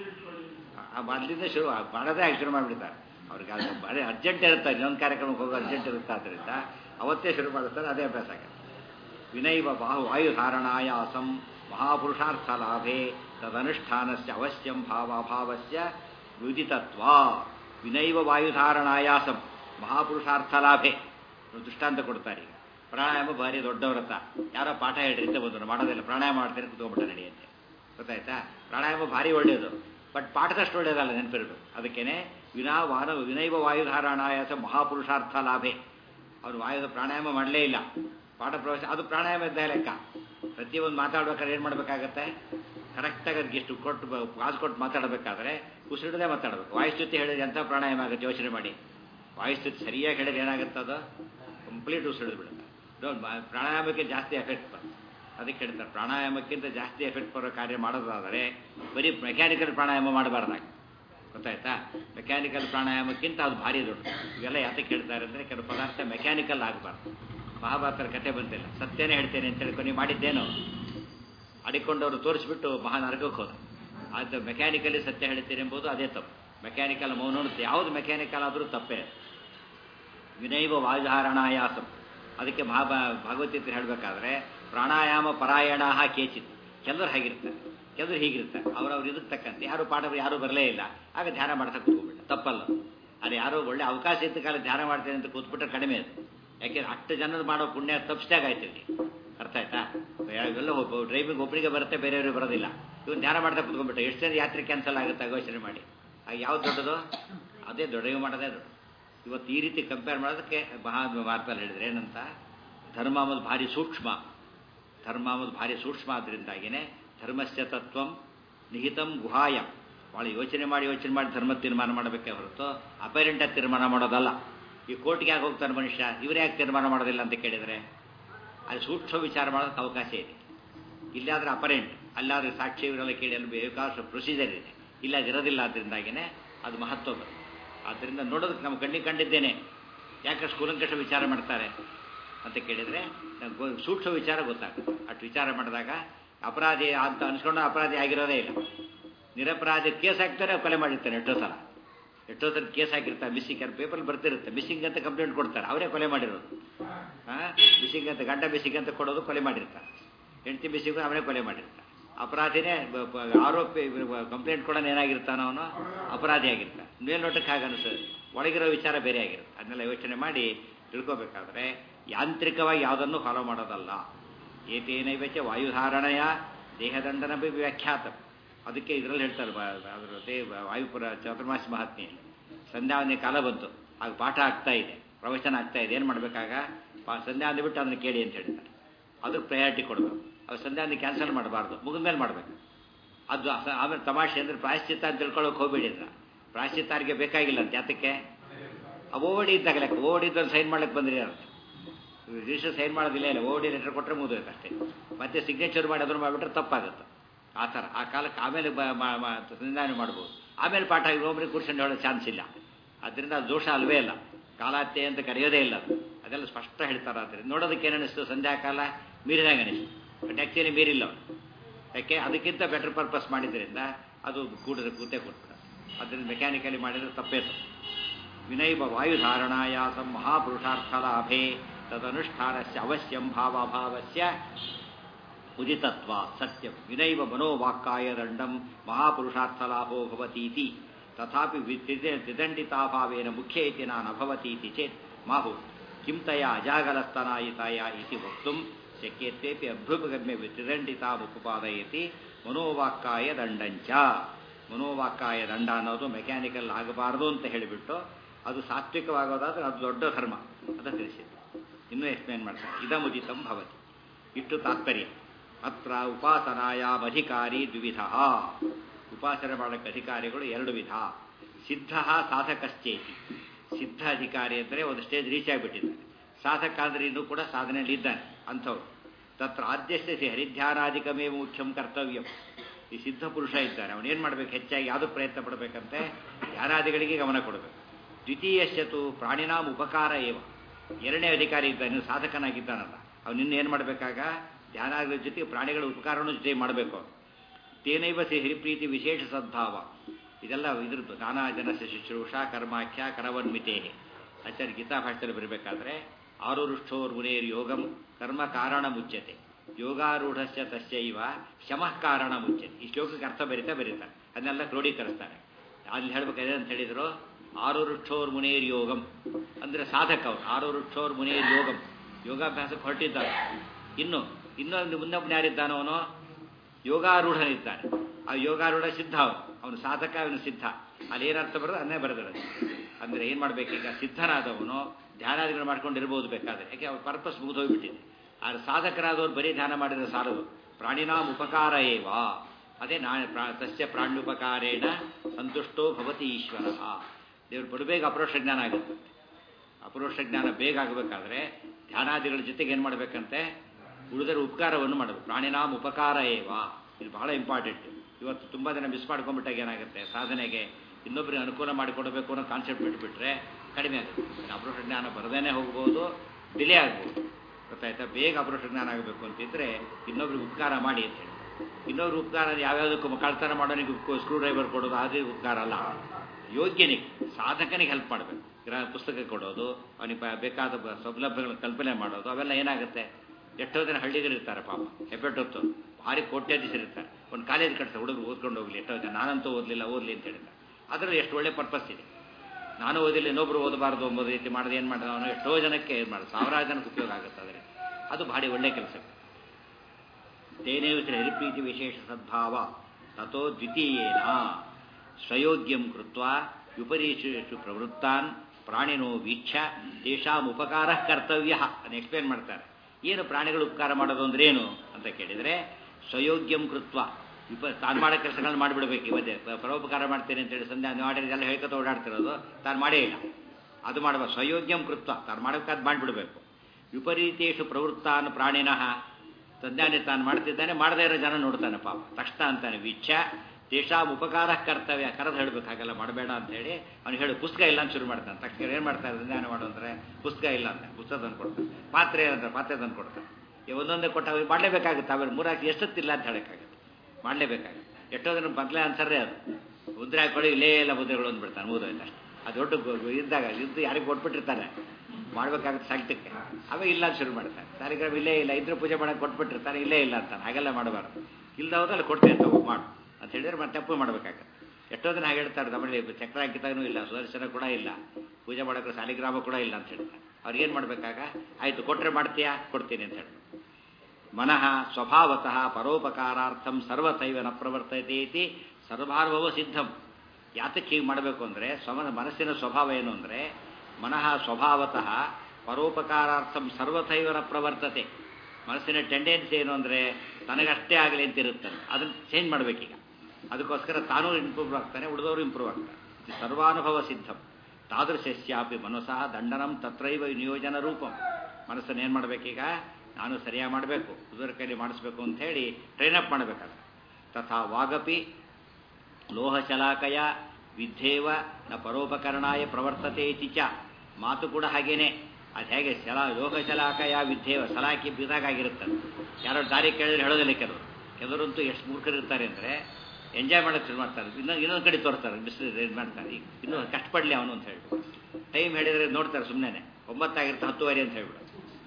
ಮೊದಲಿಂದ ಶುರು ಮಾಡೋದೇ ಆಗಿ ಶುರು ಮಾಡಿಬಿಡ್ತಾರೆ ಅವ್ರಿಗೆ ಅದು ಭಾರಿ ಅರ್ಜೆಂಟ್ ಇರುತ್ತೆ ಇನ್ನೊಂದು ಕಾರ್ಯಕ್ರಮಕ್ಕೆ ಹೋಗೋ ಅರ್ಜೆಂಟ್ ಇರುತ್ತೆ ಆದ್ದರಿಂದ ಅವತ್ತೇ ಶುರು ಮಾಡುತ್ತಾರೆ ಅದೇ ಅಭ್ಯಾಸ ಆಗುತ್ತೆ ವಿನೈವ ಬಾಹು ವಾಯುಧಾರಣಾಯಾಸಂ ಮಹಾಪುರುಷಾರ್ಥ ಲಾಭೆ ತದನುಷ್ಠಾನಸ್ಯ ಅವಶ್ಯಂ ಭಾವಾಭಾವಸ್ಯ ವಿದಿತತ್ವ ವಿನೈವ ವಾಯುಧಾರಣಾಯಾಸಂ ಮಹಾಪುರುಷಾರ್ಥ ಲಾಭೆ ದೃಷ್ಟಾಂತ ಕೊಡ್ತಾರೆ ಈಗ ಪ್ರಾಣಾಯಾಮ ಭಾರಿ ದೊಡ್ಡ ವ್ರತ ಯಾರೋ ಪಾಠ ಹೇಳ್ರಿ ಅಂತ ಬಂದರು ಮಾಡೋದಿಲ್ಲ ಪ್ರಾಣಾಯಾಮ ಮಾಡ್ತಾರೆ ಕುತ್ಕೊಂಡ್ಬಿಟ್ಟ ನಡೆಯುತ್ತೆ ಗೊತ್ತಾಯ್ತಾ ಪ್ರಾಣಾಯಾಮ ಭಾರಿ ಒಳ್ಳೆಯದು ಬಟ್ ಪಾಠದಷ್ಟು ಒಳ್ಳೆಯದಲ್ಲ ನೆನಪಿರಬೇಕು ಅದಕ್ಕೇನೆ ವಿನಾ ವಾನ ವಿನೈವ ವಾಯುಧಾರಣಾಯಾಸ ಮಹಾಪುರುಷಾರ್ಥ ಲಾಭೆ ಅವನು ವಾಯುದ ಪ್ರಾಣಾಯಾಮ ಮಾಡಲೇ ಇಲ್ಲ ಪಾಠ ಪ್ರವೇಶ ಅದು ಪ್ರಾಣಾಯಾಮ ಇದ್ದ ಲೆಕ್ಕ ಪ್ರತಿಯೊಂದು ಮಾತಾಡ್ಬೇಕಾದ್ರೆ ಏನು ಮಾಡಬೇಕಾಗತ್ತೆ ಕರೆಕ್ಟಾಗಿ ಅದಕ್ಕೆ ಇಷ್ಟು ಕೊಟ್ಟು ಬ- ಕಾಸು ಕೊಟ್ಟು ಮಾತಾಡಬೇಕಾದ್ರೆ ಉಸಿರಿಡದೆ ಮಾತಾಡಬೇಕು ವಾಯುಸ್ತುತಿ ಹೇಳಿದ್ರೆ ಎಂಥ ಪ್ರಾಣಾಯಾಮ ಆಗುತ್ತೆ ಯೋಚನೆ ಮಾಡಿ ವಾಯುಸ್ತುತಿ ಸರಿಯಾಗಿ ಹೇಳಿದ್ರೆ ಏನಾಗುತ್ತೆ ಅದು ಕಂಪ್ಲೀಟ್ ಉಸಿರಿದು ಬಿಡುತ್ತೆ ಡೋಂಟ್ ಬಾ- ಪ್ರಾಣಾಯಾಮಕ್ಕೆ ಜಾಸ್ತಿ ಎಫೆಕ್ಟ್ ಬರುತ್ತೆ ಅದಕ್ಕೆ ಹೇಳ್ತಾರೆ ಪ್ರಾಣಾಯಾಮಕ್ಕಿಂತ ಜಾಸ್ತಿ ಎಫೆಕ್ಟ್ ಬರೋ ಕಾರ್ಯ ಮಾಡೋದಾದರೆ ಬರೀ ಮೆಕ್ಯಾನಿಕಲ್ ಪ್ರಾಣಾಯಾಮ ಮಾಡಬಾರ್ದಾಗ ಗೊತ್ತಾಯ್ತಾ ಮೆಕ್ಯಾನಿಕಲ್ ಪ್ರಾಣಾಯಾಮಕ್ಕಿಂತ ಅದು ಭಾರಿ ದೊಡ್ಡದು ಇವೆಲ್ಲ ಯಾತಕ್ಕೆ ಹೇಳ್ತಾರೆ ಅಂದರೆ ಕೆಲವು ಪದಾರ್ಥ ಮೆಕ್ಯಾನಿಕಲ್ ಆಗಬಾರ್ದು ಮಹಾಭಾರತರ ಕಥೆ ಬಂದಿಲ್ಲ ಸತ್ಯನೇ ಹೇಳ್ತೇನೆ ಅಂತ ಹೇಳ್ಕೊಂಡು ನೀವು ಮಾಡಿದ್ದೇನು ಅಡಿಕೊಂಡವರು ತೋರಿಸ್ಬಿಟ್ಟು ಮಹಾ ನರಕಕ್ಕೆ ಹೋದ ಅದು ಮೆಕ್ಯಾನಿಕಲಿ ಸತ್ಯ ಹೇಳ್ತೀನಿ ಎಂಬುದು ಅದೇ ತಪ್ಪು ಮೆಕ್ಯಾನಿಕಲ್ ಮೌನ ಯಾವುದು ಮೆಕ್ಯಾನಿಕಲ್ ಆದರೂ ತಪ್ಪೇ ವಿನೈವ ವಾಯುಧಾರಣಾಯಾಸಂ ಅದಕ್ಕೆ ಮಹಾಭ ಭಾಗವತೀತ್ರ ಹೇಳಬೇಕಾದ್ರೆ ಪ್ರಾಣಾಯಾಮ ಪರಾಯಣ ಕೇಚಿತ್ ಕೆಲವರು ಹಾಗಿರ್ತಾರೆ ಕೆಲವರು ಹೀಗಿರ್ತಾರೆ ಅವ್ರವ್ರು ಇದಕ್ಕೆ ತಕ್ಕಂತೆ ಯಾರು ಪಾಠ ಯಾರೂ ಬರಲೇ ಇಲ್ಲ ಆಗ ಧ್ಯಾನ ಮಾಡ್ತಾ ಕೂತ್ಕೊಂಡ್ಬಿಟ್ಟ ತಪ್ಪಲ್ಲ ಅದು ಯಾರೋ ಒಳ್ಳೆ ಅವಕಾಶ ಇದ್ದ ಕಾಲ ಧ್ಯಾನ ಮಾಡ್ತೇನೆ ಅಂತ ಕೂತ್ಬಿಟ್ರೆ ಕಡಿಮೆ ಅದು ಯಾಕೆಂದ್ರೆ ಅಷ್ಟು ಜನದ ಮಾಡೋ ಪುಣ್ಯ ತಪ್ಪಿಸಿದಾಗ ಆಯ್ತು ಇಲ್ಲಿ ಅರ್ಥ ಆಯ್ತಾ ಎಲ್ಲ ಒಬ್ಬ ಡ್ರೈವಿಂಗ್ ಒಬ್ಬರಿಗೆ ಬರುತ್ತೆ ಬೇರೆಯವ್ರಿಗೆ ಬರೋದಿಲ್ಲ ಇವನು ಧ್ಯಾನ ಮಾಡ್ತಾ ಕೂತ್ಕೊಂಡ್ಬಿಟ್ಟ ಎಷ್ಟು ಜನ ಯಾತ್ರೆ ಕ್ಯಾನ್ಸಲ್ ಆಗುತ್ತೆ ಯೋಚನೆ ಮಾಡಿ ಆಗ ಯಾವ್ದು ದೊಡ್ಡದು ಅದೇ ದೊಡ್ಡಗೆ ಮಾಡೋದೇ ದೊಡ್ಡ ಇವತ್ತು ಈ ರೀತಿ ಕಂಪೇರ್ ಮಾಡೋದಕ್ಕೆ ಮಹಾ ಮಾತಲ್ಲಿ ಹೇಳಿದ್ರೆ ಏನಂತ ಧರ್ಮ ಅನ್ನೋದು ಭಾರಿ ಸೂಕ್ಷ್ಮ ಧರ್ಮ ಅನ್ನೋದು ಭಾರಿ ಸೂಕ್ಷ್ಮ ಆದ್ರಿಂದಾಗಿನೇ ಧರ್ಮಸ್ಯ ತತ್ವಂ ನಿಹಿತಂ ಗುಹಾಯಂ ಭಾಳ ಯೋಚನೆ ಮಾಡಿ ಯೋಚನೆ ಮಾಡಿ ಧರ್ಮ ತೀರ್ಮಾನ ಮಾಡಬೇಕೇ ಹೊರತು ಅಪೇರೆಂಟಾಗಿ ತೀರ್ಮಾನ ಮಾಡೋದಲ್ಲ ಈ ಕೋರ್ಟ್ಗೆ ಯಾಕೆ ಹೋಗ್ತಾನೆ ಮನುಷ್ಯ ಇವರೇ ಯಾಕೆ ತೀರ್ಮಾನ ಮಾಡೋದಿಲ್ಲ ಅಂತ ಕೇಳಿದರೆ ಅದು ಸೂಕ್ಷ್ಮ ವಿಚಾರ ಮಾಡೋದಕ್ಕೆ ಅವಕಾಶ ಇದೆ ಇಲ್ಲಾದ್ರೆ ಅಪರೆಂಟ್ ಅಲ್ಲಾದ್ರೆ ಸಾಕ್ಷಿ ಇವರೆಲ್ಲ ಕೇಳಿ ಅಲ್ಲಿ ಬೇಕಾದಷ್ಟು ಪ್ರೊಸೀಜರ್ ಇದೆ ಇಲ್ಲ ಇರೋದಿಲ್ಲ ಅದರಿಂದಾಗಿನೇ ಅದು ಮಹತ್ವ ಬರುತ್ತೆ ಆದ್ದರಿಂದ ನೋಡೋದಕ್ಕೆ ನಮ್ಮ ಕಣ್ಣಿಗೆ ಕಂಡಿದ್ದೇನೆ ಯಾಕೆ ಕೂಲಂಕಷ ವಿಚಾರ ಮಾಡ್ತಾರೆ ಅಂತ ಕೇಳಿದರೆ ಸೂಕ್ಷ್ಮ ವಿಚಾರ ಗೊತ್ತಾಗುತ್ತೆ ಅಷ್ಟು ವಿಚಾರ ಮಾಡಿದಾಗ ಅಪರಾಧಿ ಅಂತ ಅನ್ಸ್ಕೊಂಡು ಅಪರಾಧಿ ಆಗಿರೋದೇ ಇಲ್ಲ ನಿರಪರಾಧಿ ಕೇಸ್ ಹಾಕ್ತಾರೆ ಕೊಲೆ ಮಾಡಿರ್ತಾನೆ ಎಷ್ಟೋ ಸಲ ಎಷ್ಟೋ ಸಲ ಕೇಸ್ ಹಾಕಿರ್ತಾರೆ ಮಿಸ್ಸಿಂಗ್ ಯಾರು ಪೇಪರ್ ಬರ್ತಿರುತ್ತೆ ಮಿಸ್ಸಿಂಗ್ ಅಂತ ಕಂಪ್ಲೇಂಟ್ ಕೊಡ್ತಾರೆ ಅವರೇ ಕೊಲೆ ಮಾಡಿರೋದು ಹಾಂ ಮಿಸ್ಸಿಂಗ್ ಅಂತ ಗಂಡ ಮಿಸ್ಸಿಂಗ್ ಅಂತ ಕೊಡೋದು ಕೊಲೆ ಮಾಡಿರ್ತಾರೆ ಹೆಂಡತಿ ಮಿಸ್ಸಿಂಗ್ ಅವನೇ ಕೊಲೆ ಮಾಡಿರ್ತಾನೆ ಅಪರಾಧಿನೇ ಆರೋಪಿ ಕಂಪ್ಲೇಂಟ್ ಕೊಡೋನು ಏನಾಗಿರ್ತಾನ ಅವನು ಅಪರಾಧಿ ಆಗಿರ್ತಾನೆ ಮೇಲ್ನೋಟಕ್ಕೆ ಹಾಗೆ ಅನಿಸ್ತದೆ ಒಳಗಿರೋ ವಿಚಾರ ಬೇರೆ ಆಗಿರುತ್ತೆ ಅದನ್ನೆಲ್ಲ ಯೋಚನೆ ಮಾಡಿ ತಿಳ್ಕೊಬೇಕಾದ್ರೆ ಯಾಂತ್ರಿಕವಾಗಿ ಯಾವುದನ್ನು ಫಾಲೋ ಮಾಡೋದಲ್ಲ ಏತೇನೈವಚ ವಾಯುಧಾರಣೆಯ ದೇಹದಂಡನ ವ್ಯಾಖ್ಯಾತ ಅದಕ್ಕೆ ಇದರಲ್ಲಿ ಹೇಳ್ತಾರೆ ಅದರ ದೇ ವಾಯುಪುರ ಚತುರ್ಮಾಸಿ ಮಹಾತ್ಮೆಯಲ್ಲಿ ಸಂಧ್ಯಾವನೆ ಕಾಲ ಬಂತು ಆಗ ಪಾಠ ಆಗ್ತಾ ಇದೆ ಪ್ರವಚನ ಆಗ್ತಾ ಇದೆ ಏನು ಮಾಡಬೇಕಾಗ ಸಂಧ್ಯಾವಂದಿ ಬಿಟ್ಟು ಅದನ್ನು ಕೇಳಿ ಅಂತ ಹೇಳ್ತಾರೆ ಅದಕ್ಕೆ ಪ್ರಯಾರಿಟಿ ಕೊಡಬೇಕು ಅದು ಸಂಧ್ಯಾವಂದಿ ಕ್ಯಾನ್ಸಲ್ ಮಾಡಬಾರ್ದು ಮುಗಿದ ಮೇಲೆ ಮಾಡಬೇಕು ಅದು ಆಮೇಲೆ ತಮಾಷೆ ಅಂದರೆ ಪ್ರಾಯಶ್ಚಿತ್ತ ಅಂತ ತಿಳ್ಕೊಳ್ಳೋಕೆ ಹೋಗ್ಬೇಡಿದ್ರ ಪ್ರಾಯಶ್ಚಿತ್ತಾರಿಗೆ ಬೇಕಾಗಿಲ್ಲ ಅಂತ ಯಾತಕ್ಕೆ ಓಡಿ ಇದ್ದಾಗ ಲೆಕ್ಕ ಓಡಿ ಇದ್ದಲ್ಲಿ ಸೈನ್ ಮಾಡ್ಲಿಕ್ಕೆ ಬಂದ್ರಿ ಅಂತ ರಿಜಿಸ್ಟರ್ ಸೈನ್ ಮಾಡೋದಿಲ್ಲ ಇಲ್ಲ ಓಡಿ ಲೆಟರ್ ಕೊಟ್ಟರೆ ಮುಗಿದೋಯ್ತು ಅಷ್ಟೇ ಮತ್ತೆ ಸಿಗ್ನೇಚರ್ ಮಾಡಿ ಅದನ್ನು ಮಾಡಿಬಿಟ್ರೆ ತಪ್ಪಾಗುತ್ತೆ ಆ ಥರ ಆ ಕಾಲಕ್ಕೆ ಆಮೇಲೆ ಸಂಧಾನ ಮಾಡ್ಬೋದು ಆಮೇಲೆ ಪಾಠ ಒಬ್ಬರಿಗೆ ಕೂರ್ಸ್ಕೊಂಡು ಹೇಳೋ ಚಾನ್ಸ್ ಇಲ್ಲ ಅದರಿಂದ ಅದು ದೋಷ ಅಲ್ವೇ ಇಲ್ಲ ಕಾಲಾತ್ಯೆ ಅಂತ ಕರೆಯೋದೇ ಇಲ್ಲ ಅದು ಅದೆಲ್ಲ ಸ್ಪಷ್ಟ ಹೇಳ್ತಾರೆ ಆದ್ದರಿಂದ ನೋಡೋದಕ್ಕೆ ಏನಿಸ್ತು ಸಂಧ್ಯಾಕಾಲ ಮೀರಿದಂಗೆ ಅನಿಸ್ತು ಬಟ್ ಆ್ಯಕ್ಚುಲಿ ಮೀರಿಲ್ಲ ಅವನು ಯಾಕೆ ಅದಕ್ಕಿಂತ ಬೆಟರ್ ಪರ್ಪಸ್ ಮಾಡಿದ್ರಿಂದ ಅದು ಕೂಡಿದ್ರೆ ಕೂತೇ ಕೊಟ್ಬಿಡ ಅದರಿಂದ ಮೆಕ್ಯಾನಿಕಲಿ ಮಾಡಿದ್ರೆ ತಪ್ಪೇತು ವಿನೈವ ವಾಯುಧಾರಣಾಯಾಸ ಮಹಾಪುರುಷಾರ್ಥ ಲಾಭೆ ತದನುಷ್ಠಾನಸ್ಯ ಅವಶ್ಯಂ ಭಾವಾಭಾವಸ್ಯ ಉದಿತತ್ವ ಸತ್ಯಂ ವಿನೈವ ಮನೋವಾಕ್ಕಾಯ ದಂಡಂ ಮಹಾಪುರುಷಾರ್ಥ ಲಾಭೋ ಭವತೀತಿ ತಥಾಪಿ ತ್ರಿದಂಡಿತಾಭಾವೇನ ಮುಖ್ಯ ಇತಿ ನಾನು ಅಭವತೀತಿ ಚೇತ್ ಮಾಹು ಕಿಂ ತಯ ಅಜಾಗಲಸ್ತನಾಯಿತಾಯ ಇತಿ ವಕ್ತುಂ ಶಕ್ಯತ್ವೇಪಿ ಅಭ್ಯುಪಗಮ್ಯ ತ್ರಿದಂಡಿತಾಮುಪಪಾದಯತಿ ಮನೋವಾಕ್ಕಾಯ ದಂಡಂಚ ಮನೋವಾಕ್ಕಾಯ ದಂಡ ಅನ್ನೋದು ಮೆಕ್ಯಾನಿಕಲ್ ಆಗಬಾರದು ಅಂತ ಹೇಳಿಬಿಟ್ಟು ಅದು ಸಾತ್ವಿಕವಾಗೋದಾದ್ರೆ ಅದು ದೊಡ್ಡ ಧರ್ಮ ಅಂತ ತಿಳಿಸಿದ್ದು ಇನ್ನೂ ಎಕ್ಸ್ಪ್ಲೇನ್ ಮಾಡ್ತಾರೆ ಇದಮುದಿತಂ ಭವತಿ ಇಟ್ಟು ತಾತ್ಪರ್ಯ ಅತ್ರ ಉಪಾಸನಾಯಾಮಧಿಕಾರಿ ದ್ವಿವಿಧ ಉಪಾಸನೆ ಮಾಡೋಕ್ಕೆ ಅಧಿಕಾರಿಗಳು ಎರಡು ವಿಧ ಸಿದ್ಧ ಸಾಧಕಶ್ಚೇತಿ ಸಿದ್ಧ ಅಧಿಕಾರಿ ಅಂದರೆ ಒಂದು ಸ್ಟೇಜ್ ರೀಚ್ ಆಗಿಬಿಟ್ಟಿದ್ದಾನೆ ಸಾಧಕ ಅಂದರೆ ಇನ್ನೂ ಕೂಡ ಸಾಧನೆಯಲ್ಲಿ ಇದ್ದಾನೆ ಅಂಥವ್ರು ತತ್ರ ಆದ್ಯಸ್ಯ ಹರಿಧ್ಯಾನಾಧಿಕಮೇ ಮುಖ್ಯಂ ಕರ್ತವ್ಯಂ ಈ ಸಿದ್ಧ ಪುರುಷ ಇದ್ದಾನೆ ಅವನೇನು ಮಾಡಬೇಕು ಹೆಚ್ಚಾಗಿ ಯಾವುದು ಪ್ರಯತ್ನ ಪಡಬೇಕಂತೆ ಧ್ಯಾನಾದಿಗಳಿಗೆ ಗಮನ ಕೊಡಬೇಕು ದ್ವಿತೀಯಶ್ಚತು ಪ್ರಾಣಿನಾಂ ಉಪಕಾರ ಏವ ಎರಡನೇ ಅಧಿಕಾರಿ ಇದ್ದಾನೆ ಸಾಧಕನಾಗಿದ್ದಾನಲ್ಲ ಅವನಿನ್ನ ಏನು ಮಾಡಬೇಕಾಗ ಧ್ಯಾನಾದಿಗಳ ಜೊತೆಗೆ ಪ್ರಾಣಿಗಳ ಉಪಕಾರವನ್ನು ಜೊತೆ ಮಾಡಬೇಕು ತೇನೈವ ಸಿ ಹರಿಪ್ರೀತಿ ವಿಶೇಷ ಸದ್ಭಾವ ಇದೆಲ್ಲ ಇದ್ರದ್ದು ನಾನಾ ಜನ ಶುಶ್ರೂಷ ಕರ್ಮಾಖ್ಯ ಕರವನ್ಮಿತೇ ಆಚಾರ್ಯ ಗೀತಾ ಭಾಷೆಯಲ್ಲಿ ಬರಬೇಕಾದ್ರೆ ಆರುರುಷ್ಠೋರ್ ಮುನೇರ್ ಯೋಗಂ ಕರ್ಮ ಕಾರಣ ಮುಚ್ಚತೆ ಯೋಗಾರೂಢಸ್ಯ ತಸ್ಯೈವ ಶಮಃ ಕಾರಣ ಮುಚ್ಚತೆ ಈ ಶ್ಲೋಕಕ್ಕೆ ಅರ್ಥ ಬರಿತಾ ಬರೀತಾರೆ ಅದನ್ನೆಲ್ಲ ಕ್ರೋಢೀಕರಿಸ್ತಾರೆ ಅಲ್ಲಿ ಹೇಳ್ಬೇಕಾದ್ರೆ ಅಂತ ಹೇಳಿದ್ರು ಆರುರುಕ್ಷೋರ್ ಮುನೇರ್ ಯೋಗಂ ಅಂದರೆ ಸಾಧಕ ಅವರು ಆರುರುಕ್ಷೋರ್ ಮುನೇರ್ ಯೋಗಂ ಯೋಗಾಭ್ಯಾಸಕ್ಕೆ ಹೊರಟಿದ್ದಾರೆ ಇನ್ನು ಇನ್ನೊಂದು ಮುನ್ನೊಬ್ಬನ ಯಾರಿದ್ದಾನೋ ಅವನು ಯೋಗಾರೂಢನಿದ್ದಾನೆ ಆ ಯೋಗಾರೂಢ ಸಿದ್ಧ ಅವನು ಅವನು ಸಾಧಕ ಅವನು ಸಿದ್ಧ ಅಲ್ಲಿ ಏನರ್ಥ ಬರೋದು ಅನ್ನೇ ಬರೆದಿರೋದು ಅಂದರೆ ಏನು ಮಾಡಬೇಕೀಗ ಸಿದ್ಧನಾದವನು ಧ್ಯಾನಾದಿಗಳು ಮಾಡ್ಕೊಂಡಿರ್ಬೋದು ಬೇಕಾದ್ರೆ ಯಾಕೆ ಅವ್ರ ಪರ್ಪಸ್ ಮುಗಿದೋಗ್ಬಿಟ್ಟಿದೆ ಆದ್ರೆ ಸಾಧಕರಾದವ್ರು ಬರೀ ಧ್ಯಾನ ಮಾಡಿದ್ರೆ ಸಾಲದು ಪ್ರಾಣಿನಾಂ ಉಪಕಾರ ಏವ ಅದೇ ನಾ ತಸ್ಯ ಪ್ರಾಣ್ಯುಪಕಾರೇಣ ಸಂತುಷ್ಟೋ ಭವತಿ ಈಶ್ವರ ದೇವ್ರು ಬಡು ಬೇಗ ಅಪರೋಕ್ಷ ಜ್ಞಾನ ಆಗುತ್ತೆ ಅಪರೋಕ್ಷ ಜ್ಞಾನ ಬೇಗ ಆಗಬೇಕಾದ್ರೆ ಧ್ಯಾನಾದಿಗಳ ಜೊತೆಗೆ ಏನು ಮಾಡಬೇಕಂತೆ ಉಳಿದರ ಉಪಕಾರವನ್ನು ಮಾಡಬೇಕು ಪ್ರಾಣಿನಾಂ ಉಪಕಾರ ಏವ ಇದು ಬಹಳ ಇಂಪಾರ್ಟೆಂಟ್ ಇವತ್ತು ತುಂಬ ಜನ ಮಿಸ್ ಮಾಡ್ಕೊಂಡ್ಬಿಟ್ಟಾಗ ಏನಾಗುತ್ತೆ ಸಾಧನೆಗೆ ಇನ್ನೊಬ್ಬರಿಗೆ ಅನುಕೂಲ ಮಾಡಿಕೊಡಬೇಕು ಅನ್ನೋ ಕಾನ್ಸೆಪ್ಟ್ ಬಿಟ್ಬಿಟ್ರೆ ಕಡಿಮೆ ಆಗುತ್ತೆ ಅಪರೋಕ್ಷ ಜ್ಞಾನ ಬರದೇನೆ ಹೋಗ್ಬೋದು ಡಿಲೇ ಆಗ್ಬೋದು ಗೊತ್ತಾಯ್ತಾ ಬೇಗ ಅಪರೋಕ್ಷ ಜ್ಞಾನ ಆಗಬೇಕು ಅಂತಿದ್ರೆ ಇನ್ನೊಬ್ರಿಗೆ ಉಪಕಾರ ಮಾಡಿ ಅಂತ ಹೇಳಿ ಇನ್ನೊಬ್ರು ಉಪಕಾರ ಯಾವ್ಯಾವುದಕ್ಕೂ ಕಳ್ತನ ಮಾಡೋನಿಗೆ ಸ್ಕ್ರೂ ಡ್ರೈವರ್ ಕೊಡೋದು ಅದೇ ಉಪಕಾರ ಅಲ್ಲ ಯೋಗ್ಯನಿಗೆ ಸಾಧಕನಿಗೆ ಹೆಲ್ಪ್ ಮಾಡಬೇಕು ಗ್ರಹ ಪುಸ್ತಕ ಕೊಡೋದು ಅವನಿಗೆ ಬೇಕಾದ ಸೌಲಭ್ಯಗಳನ್ನು ಕಲ್ಪನೆ ಮಾಡೋದು ಅವೆಲ್ಲ ಏನಾಗುತ್ತೆ ಎಷ್ಟೋ ಜನ ಹಳ್ಳಿಗಳಿರ್ತಾರೆ ಪಾಪ ಹೆಬ್ಬೆಟ್ಟೊತ್ತು ಭಾರಿ ಕೋಟ್ಯಾಧೀಶರಿರ್ತಾರೆ ಒಂದು ಕಾಲೇಜ್ ಕಟ್ತಾರೆ ಹುಡುಗರು ಓದ್ಕೊಂಡು ಹೋಗ್ಲಿ ಎಷ್ಟೋ ಜನ ನಾನಂತೂ ಓದಲಿಲ್ಲ ಓದಲಿ ಅಂತ ಹೇಳಿದ್ದಾರೆ ಅದರಲ್ಲಿ ಎಷ್ಟು ಒಳ್ಳೆ ಪರ್ಪಸ್ ಇದೆ ನಾನು ಓದಿಲ್ಲ ಇನ್ನೊಬ್ರು ಓದಬಾರ್ದು ಎಂಬುದು ರೀತಿ ಮಾಡೋದು ಏನು ಮಾಡೋದು ಅವನು ಎಷ್ಟೋ ಜನಕ್ಕೆ ಇದು ಮಾಡೋದು ಸಾವಿರಾರು ಜನಕ್ಕೆ ಉಪಯೋಗ ಆಗುತ್ತೆ ಆದರೆ ಅದು ಭಾರಿ ಒಳ್ಳೆ ಕೆಲಸ ತೇನೇವ ಹರಿಪ್ರೀತಿ ವಿಶೇಷ ಸದ್ಭಾವ ತಥೋ ದ್ವಿತೀಯೇನ ಸ್ವಯೋಗ್ಯಂ ಕೃತ್ವ ವಿಪರೀತೇಷು ಪ್ರವೃತ್ತಾನ್ ಪ್ರಾಣಿನೋ ವೀಕ್ಷ ತೇಷಾಂ ಉಪಕಾರ ಕರ್ತವ್ಯ ಅದನ್ನು ಎಕ್ಸ್ಪ್ಲೇನ್ ಮಾಡ್ತಾರೆ ಏನು ಪ್ರಾಣಿಗಳು ಉಪಕಾರ ಮಾಡೋದು ಅಂದ್ರೆ ಏನು ಅಂತ ಕೇಳಿದರೆ ಸ್ವಯೋಗ್ಯಂ ಕೃತ್ವ ವಿಪ ತಾನು ಮಾಡೋ ಕೆಲಸಗಳನ್ನ ಮಾಡಿಬಿಡ್ಬೇಕು ಇವತ್ತೆ ಪ- ಪರೋಪಕಾರ ಮಾಡ್ತೇನೆ ಅಂತೇಳಿ ಸಂಧ್ಯಾ ಮಾಡಿ ಎಲ್ಲ ಹೇಳ್ಕೊತ ಓಡಾಡ್ತಿರೋದು ತಾನು ಮಾಡೇ ಇಲ್ಲ ಅದು ಮಾಡುವ ಸ್ವಯೋಗ್ಯಂ ಕೃತ್ವ ತಾನು ಮಾಡೋಕ್ಕಾದ್ ಮಾಡಿಬಿಡ್ಬೇಕು ವಿಪರೀತೇಷು ಪ್ರವೃತ್ತಾನ್ ಪ್ರಾಣಿನಃ ತಂದಾನೆ ತಾನು ಮಾಡ್ತಿದ್ದಾನೆ ಮಾಡದೇ ಇರೋ ಜನ ನೋಡ್ತಾನೆ ಪಾಪ ತಕ್ಷಣ ಅಂತಾನೆ ವಿಚ್ಛ ತೇಷಾಂ ಉಪಕಾರ ಕರ್ತವ್ಯ ಕರೆದು ಹೇಳ್ಬೇಕು ಹಾಗೆಲ್ಲ ಮಾಡಬೇಡ ಅಂತ ಹೇಳಿ ಅವ್ನು ಹೇಳು ಪುಸ್ತಕ ಇಲ್ಲ ಅಂತ ಶುರು ಮಾಡ್ತಾನೆ ತಕ್ಷಣ ಏನು ಮಾಡ್ತಾರೆ ಧ್ಯಾನ ಮಾಡು ಅಂದ್ರೆ ಪುಸ್ತಕ ಇಲ್ಲ ಅಂತ ಪುಸ್ತಕ ತಂದು ಕೊಡ್ತಾನೆ ಪಾತ್ರೆ ಅಂದ್ರೆ ಪಾತ್ರೆ ತಂದು ಕೊಡ್ತಾನೆ ಈ ಒಂದೊಂದೇ ಕೊಟ್ಟ ಅವ್ರಿಗೆ ಮಾಡಲೇಬೇಕಾಗುತ್ತೆ ಆಮೇಲೆ ಮೂರಾಕಿ ಎಷ್ಟೊತ್ತಿಲ್ಲ ಅಂತ ಹೇಳೋಕ್ಕಾಗುತ್ತೆ ಮಾಡಲೇಬೇಕಾಗುತ್ತೆ ಎಷ್ಟೋ ಜನ ಮೊದಲೇ ಅನ್ಸರ್ರೆ ಅದು ಮುದ್ರೆ ಹಾಕೊಳ್ಳಿ ಇಲ್ಲೇ ಎಲ್ಲ ಮುದ್ರೆಗಳು ಅಂದ್ಬಿಡ್ತಾನೆ ಮೂರು ಇಲ್ಲ ಅಷ್ಟೇ ಅದು ದೊಡ್ಡ ಗೊ- ಗೊ- ಇದ್ದಾಗ ಇದ್ದು ಯಾರಿಗೆ ಕೊಟ್ಬಿಟ್ಟಿರ್ತಾನೆ ಮಾಡ್ಬೇಕಾಗುತ್ತೆ ಸಾಹಿತ್ಯಕ್ಕೆ ಅವೇ ಇಲ್ಲ ಅಂತ ಶುರು ಮಾಡ್ತಾನೆ ಸಾರಿಗ್ರಾಮ ಇಲ್ಲೇ ಇಲ್ಲ ಇದ್ರೆ ಪೂಜೆ ಮಾಡಕ್ಕೆ ಕೊಟ್ಬಿಟ್ಟಿರ್ತಾನೆ ಇಲ್ಲೇ ಇಲ್ಲ ಅಂತಾನೆ ಹಾಗೆಲ್ಲ ಮಾಡಬಾರ್ದು ಇಲ್ದ ಹೋದ್ರೆ ಅಲ್ಲಿ ಕೊಡ್ತೇನೆ ತಗೋ ಮಾಡು ಅಂತ ಹೇಳಿದ್ರೆ ಮತ್ತೆ ತಪ್ಪು ಮಾಡ್ಬೇಕಾಗತ್ತೆ ಎಷ್ಟೋ ದಿನ ಹಾಗೆ ಹೇಳ್ತಾರೆ ನಮ್ಮಲ್ಲಿ ಚಕ್ರ ಹಾಕಿದಾಗೂ ಇಲ್ಲ ಸುದರ್ಶನ ಕೂಡ ಇಲ್ಲ ಪೂಜೆ ಮಾಡೋಕ್ಕೆ ಸಾಲಿಗ್ರಾಮ ಕೂಡ ಇಲ್ಲ ಅಂತ ಹೇಳ್ತಾರೆ ಅವ್ರಿಗೇನು ಮಾಡಬೇಕಾಗ ಆಯಿತು ಕೊಟ್ಟರೆ ಮಾಡ್ತೀಯಾ ಕೊಡ್ತೀನಿ ಅಂತ ಹೇಳಿ ಮನಃ ಸ್ವಭಾವತಃ ಪರೋಪಕಾರಾರ್ಥಂ ಸರ್ವತೈವ ನ ಪ್ರವರ್ತತೆ ಇತಿ ಸರ್ವಾನುಭವ ಸಿದ್ಧಂ ಯಾತಕ್ಕೆ ಹೀಗೆ ಮಾಡಬೇಕು ಅಂದರೆ ಸ್ವಮ ಮನಸ್ಸಿನ ಸ್ವಭಾವ ಏನು ಅಂದರೆ ಮನಃ ಸ್ವಭಾವತಃ ಪರೋಪಕಾರಾರ್ಥಂ ಸರ್ವತೈವ ನ ಪ್ರವರ್ತತೆ ಮನಸ್ಸಿನ ಟೆಂಡೆನ್ಸಿ ಏನು ಅಂದರೆ ತನಗಷ್ಟೇ ಆಗಲಿ ಅಂತ ಇರುತ್ತಾನೆ ಅದನ್ನು ಚೇಂಜ್ ಮಾಡಬೇಕೀಗ ಅದಕ್ಕೋಸ್ಕರ ತಾನೂ ಇಂಪ್ರೂವ್ ಆಗ್ತಾನೆ ಉಳಿದವರು ಇಂಪ್ರೂವ್ ಆಗ್ತಾರೆ ಇದು ಸರ್ವಾನುಭವ ಸಿದ್ಧಂ ತಾದೃಶ್ಯಾಪಿ ಮನಸ್ಸಃ ದಂಡನಂ ತತ್ರೈವ ನಿಯೋಜನ ರೂಪಂ ಮನಸ್ಸನ್ನು ಏನು ಮಾಡಬೇಕೀಗ ನಾನು ಸರಿಯಾಗಿ ಮಾಡಬೇಕು ಉದರ ಕೈಲಿ ಮಾಡಿಸ್ಬೇಕು ಅಂತ ಹೇಳಿ ಟ್ರೈನ್ ಅಪ್ ಮಾಡಬೇಕಾದ್ರೆ ತಥಾ ವಾಗಪಿ ಲೋಹಶಲಾಕಯ ವಿದ್ಯೇವ ನ ಪರೋಪಕರಣಾಯ ಪ್ರವರ್ತತೆ ಇತಿ ಚ ಮಾತು ಕೂಡ ಹಾಗೇನೆ ಅದು ಹೇಗೆ ಶಲ ಲೋಹಶಲಾಕಯ ವಿದ್ಯೇವ ಸಲಾಕಿ ಬಿದ್ದಾಗಿರುತ್ತದೆ ಯಾರೋ ದಾರಿ ಕೇಳಿದ್ರೆ ಹೇಳೋದಿಲ್ಲ ಕೆಲವರು ಕೆಲವರಂತೂ ಎಷ್ಟು ಮೂರ್ಖರಿರ್ತಾರೆ ಅಂದರೆ ಎಂಜಾಯ್ ಮಾಡೋಕ್ಕೆ ಶುರು ಮಾಡ್ತಾರೆ ಇನ್ನೊಂದು ಇನ್ನೊಂದು ಕಡೆ ತೋರಿಸ್ತಾರೆ ಬಿಸಿಲು ಇದು ಮಾಡ್ತಾರೆ ಈಗ ಇನ್ನೂ ಕಷ್ಟಪಡಲಿ ಅವನು ಅಂತ ಹೇಳ್ಬಿಟ್ಟು ಟೈಮ್ ಹೇಳಿದ್ರೆ ನೋಡ್ತಾರೆ ಸುಮ್ಮನೆ ಒಂಬತ್ತಾಗಿರುತ್ತೆ ಹತ್ತುವರೆ ಅಂತ ಹೇಳ್ಬಿಡು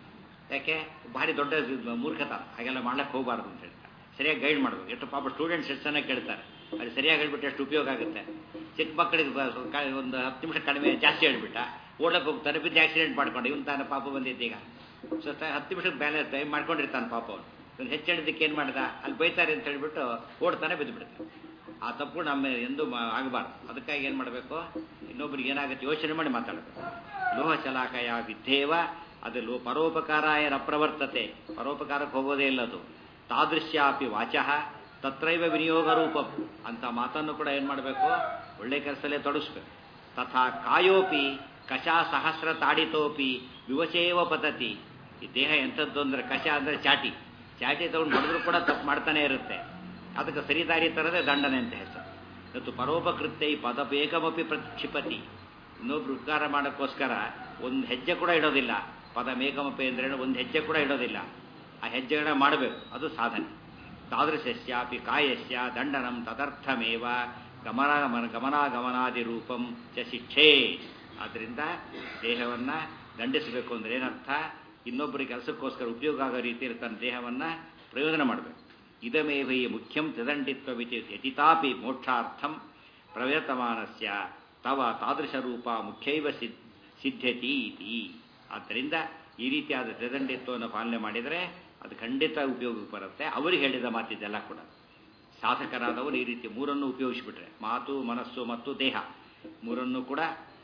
ಯಾಕೆ ಭಾರಿ ದೊಡ್ಡ ಇದು ಮೂರ್ಖತ ಹಾಗೆಲ್ಲ ಮಾಡ್ಲಿಕ್ಕೆ ಹೋಗಬಾರ್ದು ಅಂತ ಹೇಳ್ತಾರೆ ಸರಿಯಾಗಿ ಗೈಡ್ ಮಾಡಬೇಕು ಎಷ್ಟು ಪಾಪ ಸ್ಟೂಡೆಂಟ್ಸ್ ಎಷ್ಟು ಚೆನ್ನಾಗಿ ಕೇಳ್ತಾರೆ ಅದು ಸರಿಯಾಗಿ ಹೇಳ್ಬಿಟ್ಟು ಎಷ್ಟು ಉಪಯೋಗ ಆಗುತ್ತೆ ಚಿಕ್ಕ ಮಕ್ಕಳಿಗೆ ಬ- ಸ್ವಲ್ಪ ಕ- ಒಂದು ಹತ್ತು ನಿಮಿಷ ಕಡಿಮೆ ಜಾಸ್ತಿ ಹೇಳ್ಬಿಟ್ಟ ಓಡಕ್ಕೆ ಹೋಗ್ತಾನೆ ಬಿದ್ದು ಆಕ್ಸಿಡೆಂಟ್ ಮಾಡ್ಕೊಂಡು ಇವನು ತಾನು ಪಾಪ ಬಂದಿದ್ದ ಈಗ ಸೊ ತ- ಹತ್ತು ನಿಮಿಷಕ್ಕೆ ಬ್ಯಾಲೆನ್ಸ್ ಟೈಮ್ ಮಾಡ್ಕೊಂಡಿರ್ತಾನೆ ಪಾಪ ಅವನು ಇವನು ಹೆಚ್ಚು ಹೇಳಿದ್ದಕ್ಕೆ ಏನು ಮಾಡ್ದ ಅಲ್ಲಿ ಬೈತಾರೆ ಅಂತ ಹೇಳ್ಬಿಟ್ಟು ಓಡ್ತಾನೆ ಬಿದ್ದು ಬಿಡ್ತಾನೆ ಆ ತಪ್ಪು ನಮ್ಮ ಎಂದೂ ಮಾ- ಆಗಬಾರ್ದು ಅದಕ್ಕಾಗಿ ಏನು ಮಾಡಬೇಕು ಇನ್ನೊಬ್ರಿಗೆ ಏನಾಗುತ್ತೆ ಯೋಚನೆ ಮಾಡಿ ಮಾತಾಡಬೇಕು ಲೋಹ ಚಲಾಕಯ ವಿದ್ಯೇವ ಅದು ಲೋ ಪರೋಪಕಾರಾಯ ನ ಪ್ರವರ್ತತೆ ಪರೋಪಕಾರಕ್ಕೆ ಹೋಗೋದೇ ಇಲ್ಲ ಅದು ತಾದೃಶ್ಯಾಪಿ ವಾಚಃ ತತ್ರೈವ ವಿನಿಯೋಗ ರೂಪಂ ಅಂತ ಮಾತನ್ನು ಕೂಡ ಏನು ಮಾಡಬೇಕು ಒಳ್ಳೆ ಕೆಲಸದಲ್ಲೇ ತೊಡಗಿಸ್ಬೇಕು ತಥಾ ಕಾಯೋಪಿ ಕಷ ಸಹಸ್ರ ತಾಡಿತೋಪಿ ವಿವಚೇವ ಪತತಿ ಈ ದೇಹ ಎಂಥದ್ದು ಅಂದರೆ ಕಷ ಅಂದರೆ ಚಾಟಿ ಚಾಟಿ ತಗೊಂಡು ಹೊಡೆದ್ರು ಕೂಡ ತಪ್ಪು ಮಾಡ್ತಾನೆ ಇರುತ್ತೆ ಅದಕ್ಕೆ ಸರಿದಾರಿ ತರದೆ ದಂಡನೆ ಅಂತ ಹೆಸರು ಇವತ್ತು ಪರೋಪಕೃತ್ಯ ಈ ಪದಬೇಕಮಪಿ ಪ್ರಕ್ಷಿಪತಿ ಇನ್ನೊಬ್ರು ಉದ್ಧಾರ ಮಾಡೋಕ್ಕೋಸ್ಕರ ಒಂದು ಹೆಜ್ಜೆ ಕೂಡ ಇಡೋದಿಲ್ಲ ಪದ ಮೇಕಮಪಿ ಅಂದ್ರೆ ಒಂದು ಹೆಜ್ಜೆ ಕೂಡ ಇಡೋದಿಲ್ಲ ಆ ಹೆಜ್ಜೆಗಳನ್ನ ಮಾಡಬೇಕು ಅದು ಸಾಧನೆ ತಾದೃಶ್ಯಾಪಿ ಕಾಯಸ್ಯ ದಂಡನಂ ತದರ್ಥಮೇವ ಗಮನ ಗಮನ ಗಮನಾಗಮನಾದಿ ರೂಪಂ ಚ ಶಿಕ್ಷೆ ಆದ್ದರಿಂದ ದೇಹವನ್ನು ದಂಡಿಸಬೇಕು ಅಂದ್ರೆ ಏನರ್ಥ ಇನ್ನೊಬ್ಬರಿಗೆ ಕೆಲಸಕ್ಕೋಸ್ಕರ ಉಪಯೋಗ ಆಗೋ ರೀತಿಯಲ್ಲಿ ತನ್ನ ದೇಹವನ್ನು ಪ್ರಯೋಜನ ಮಾಡಬೇಕು ಇದಮೇವ ಈ ಮುಖ್ಯಂ ತ್ರಿದಂಡಿತ್ವವಿತಿ ಯತಿತಾಪಿ ಮೋಕ್ಷಾರ್ಥಂ ಪ್ರಯತಮಾನಸ್ಯ ತವ ತಾದೃಶ ರೂಪ ಮುಖ್ಯೈವ ಸಿದ್ ಸಿದ್ಧತಿ ಇತಿ ಆದ್ದರಿಂದ ಈ ರೀತಿಯಾದ ತ್ರಿದಂಡಿತ್ವವನ್ನು ಪಾಲನೆ ಮಾಡಿದರೆ ಅದು ಖಂಡಿತ ಉಪಯೋಗಕ್ಕೆ ಬರುತ್ತೆ ಅವರಿಗೆ ಹೇಳಿದ ಮಾತಿದ್ದೆಲ್ಲ ಕೂಡ ಸಾಧಕರಾದವರು ಈ ರೀತಿ ಮೂರನ್ನು ಉಪಯೋಗಿಸಿಬಿಟ್ರೆ ಮಾತು ಮನಸ್ಸು ಮತ್ತು ದೇಹ ಮೂರನ್ನು ಕೂಡ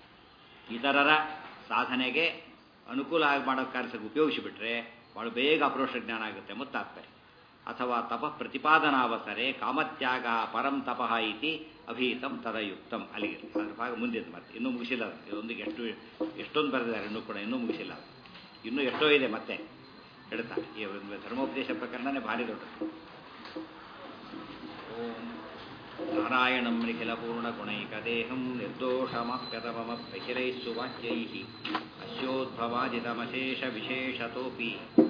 ಇತರರ ಸಾಧನೆಗೆ ಅನುಕೂಲ ಆಗಿ ಮಾಡೋ ಕಾರ್ಯಕ್ಕೆ ಉಪಯೋಗಿಸಿಬಿಟ್ರೆ ಭಾಳ ಬೇಗ ಅಪ್ರೋಷ ಜ್ಞಾನ ಆಗುತ್ತೆ ಮುತ್ತಾಗ್ತಾರೆ ಅಥವಾ ತಪ ಪ್ರತಿಪಾದನಾವಸರೆ ಕಾಮತ್ಯಾಗ ಪರಂ ತಪಃ ಇತಿ ಅಭೀತಂ ತದಯುಕ್ತಂ ಅಲ್ಲಿಗೆ ಅದ್ರ ಭಾಗ ಮುಂದಿದ್ದು ಮತ್ತೆ ಇನ್ನೂ ಮುಗಿಸಿಲ್ಲ ಅದು. ಇದೊಂದಿಗೆ ಎಷ್ಟು ಎಷ್ಟೊಂದು ಬರೆದಿದ್ದಾರೆ ಇನ್ನೂ ಕೂಡ ಇನ್ನೂ ಮುಗಿಸಿಲ್ಲ ಇನ್ನೂ ಎಷ್ಟೋ ಇದೆ ಮತ್ತೆ ಹೇಳ್ತಾ ಈ ಒಂದು ಧರ್ಮೋಪದೇಶ ಪ್ರಕರಣನೇ ಭಾರಿ ದೊಡ್ಡದು ಓಂ ನಾರಾಯಣಂ ನಿಖಿಲಪೂರ್ಣಗುಣೈಕದೇಹಂ ನಿರ್ದೋಷಮಪ್ಯತಮಮಪ್ಯಖಿಲೈः ಸುವಾಕ್ಯೈः ಅಸ್ಯೋದ್ಭವಾದಿತಮಶೇಷವಿಶೇಷತೋಪಿ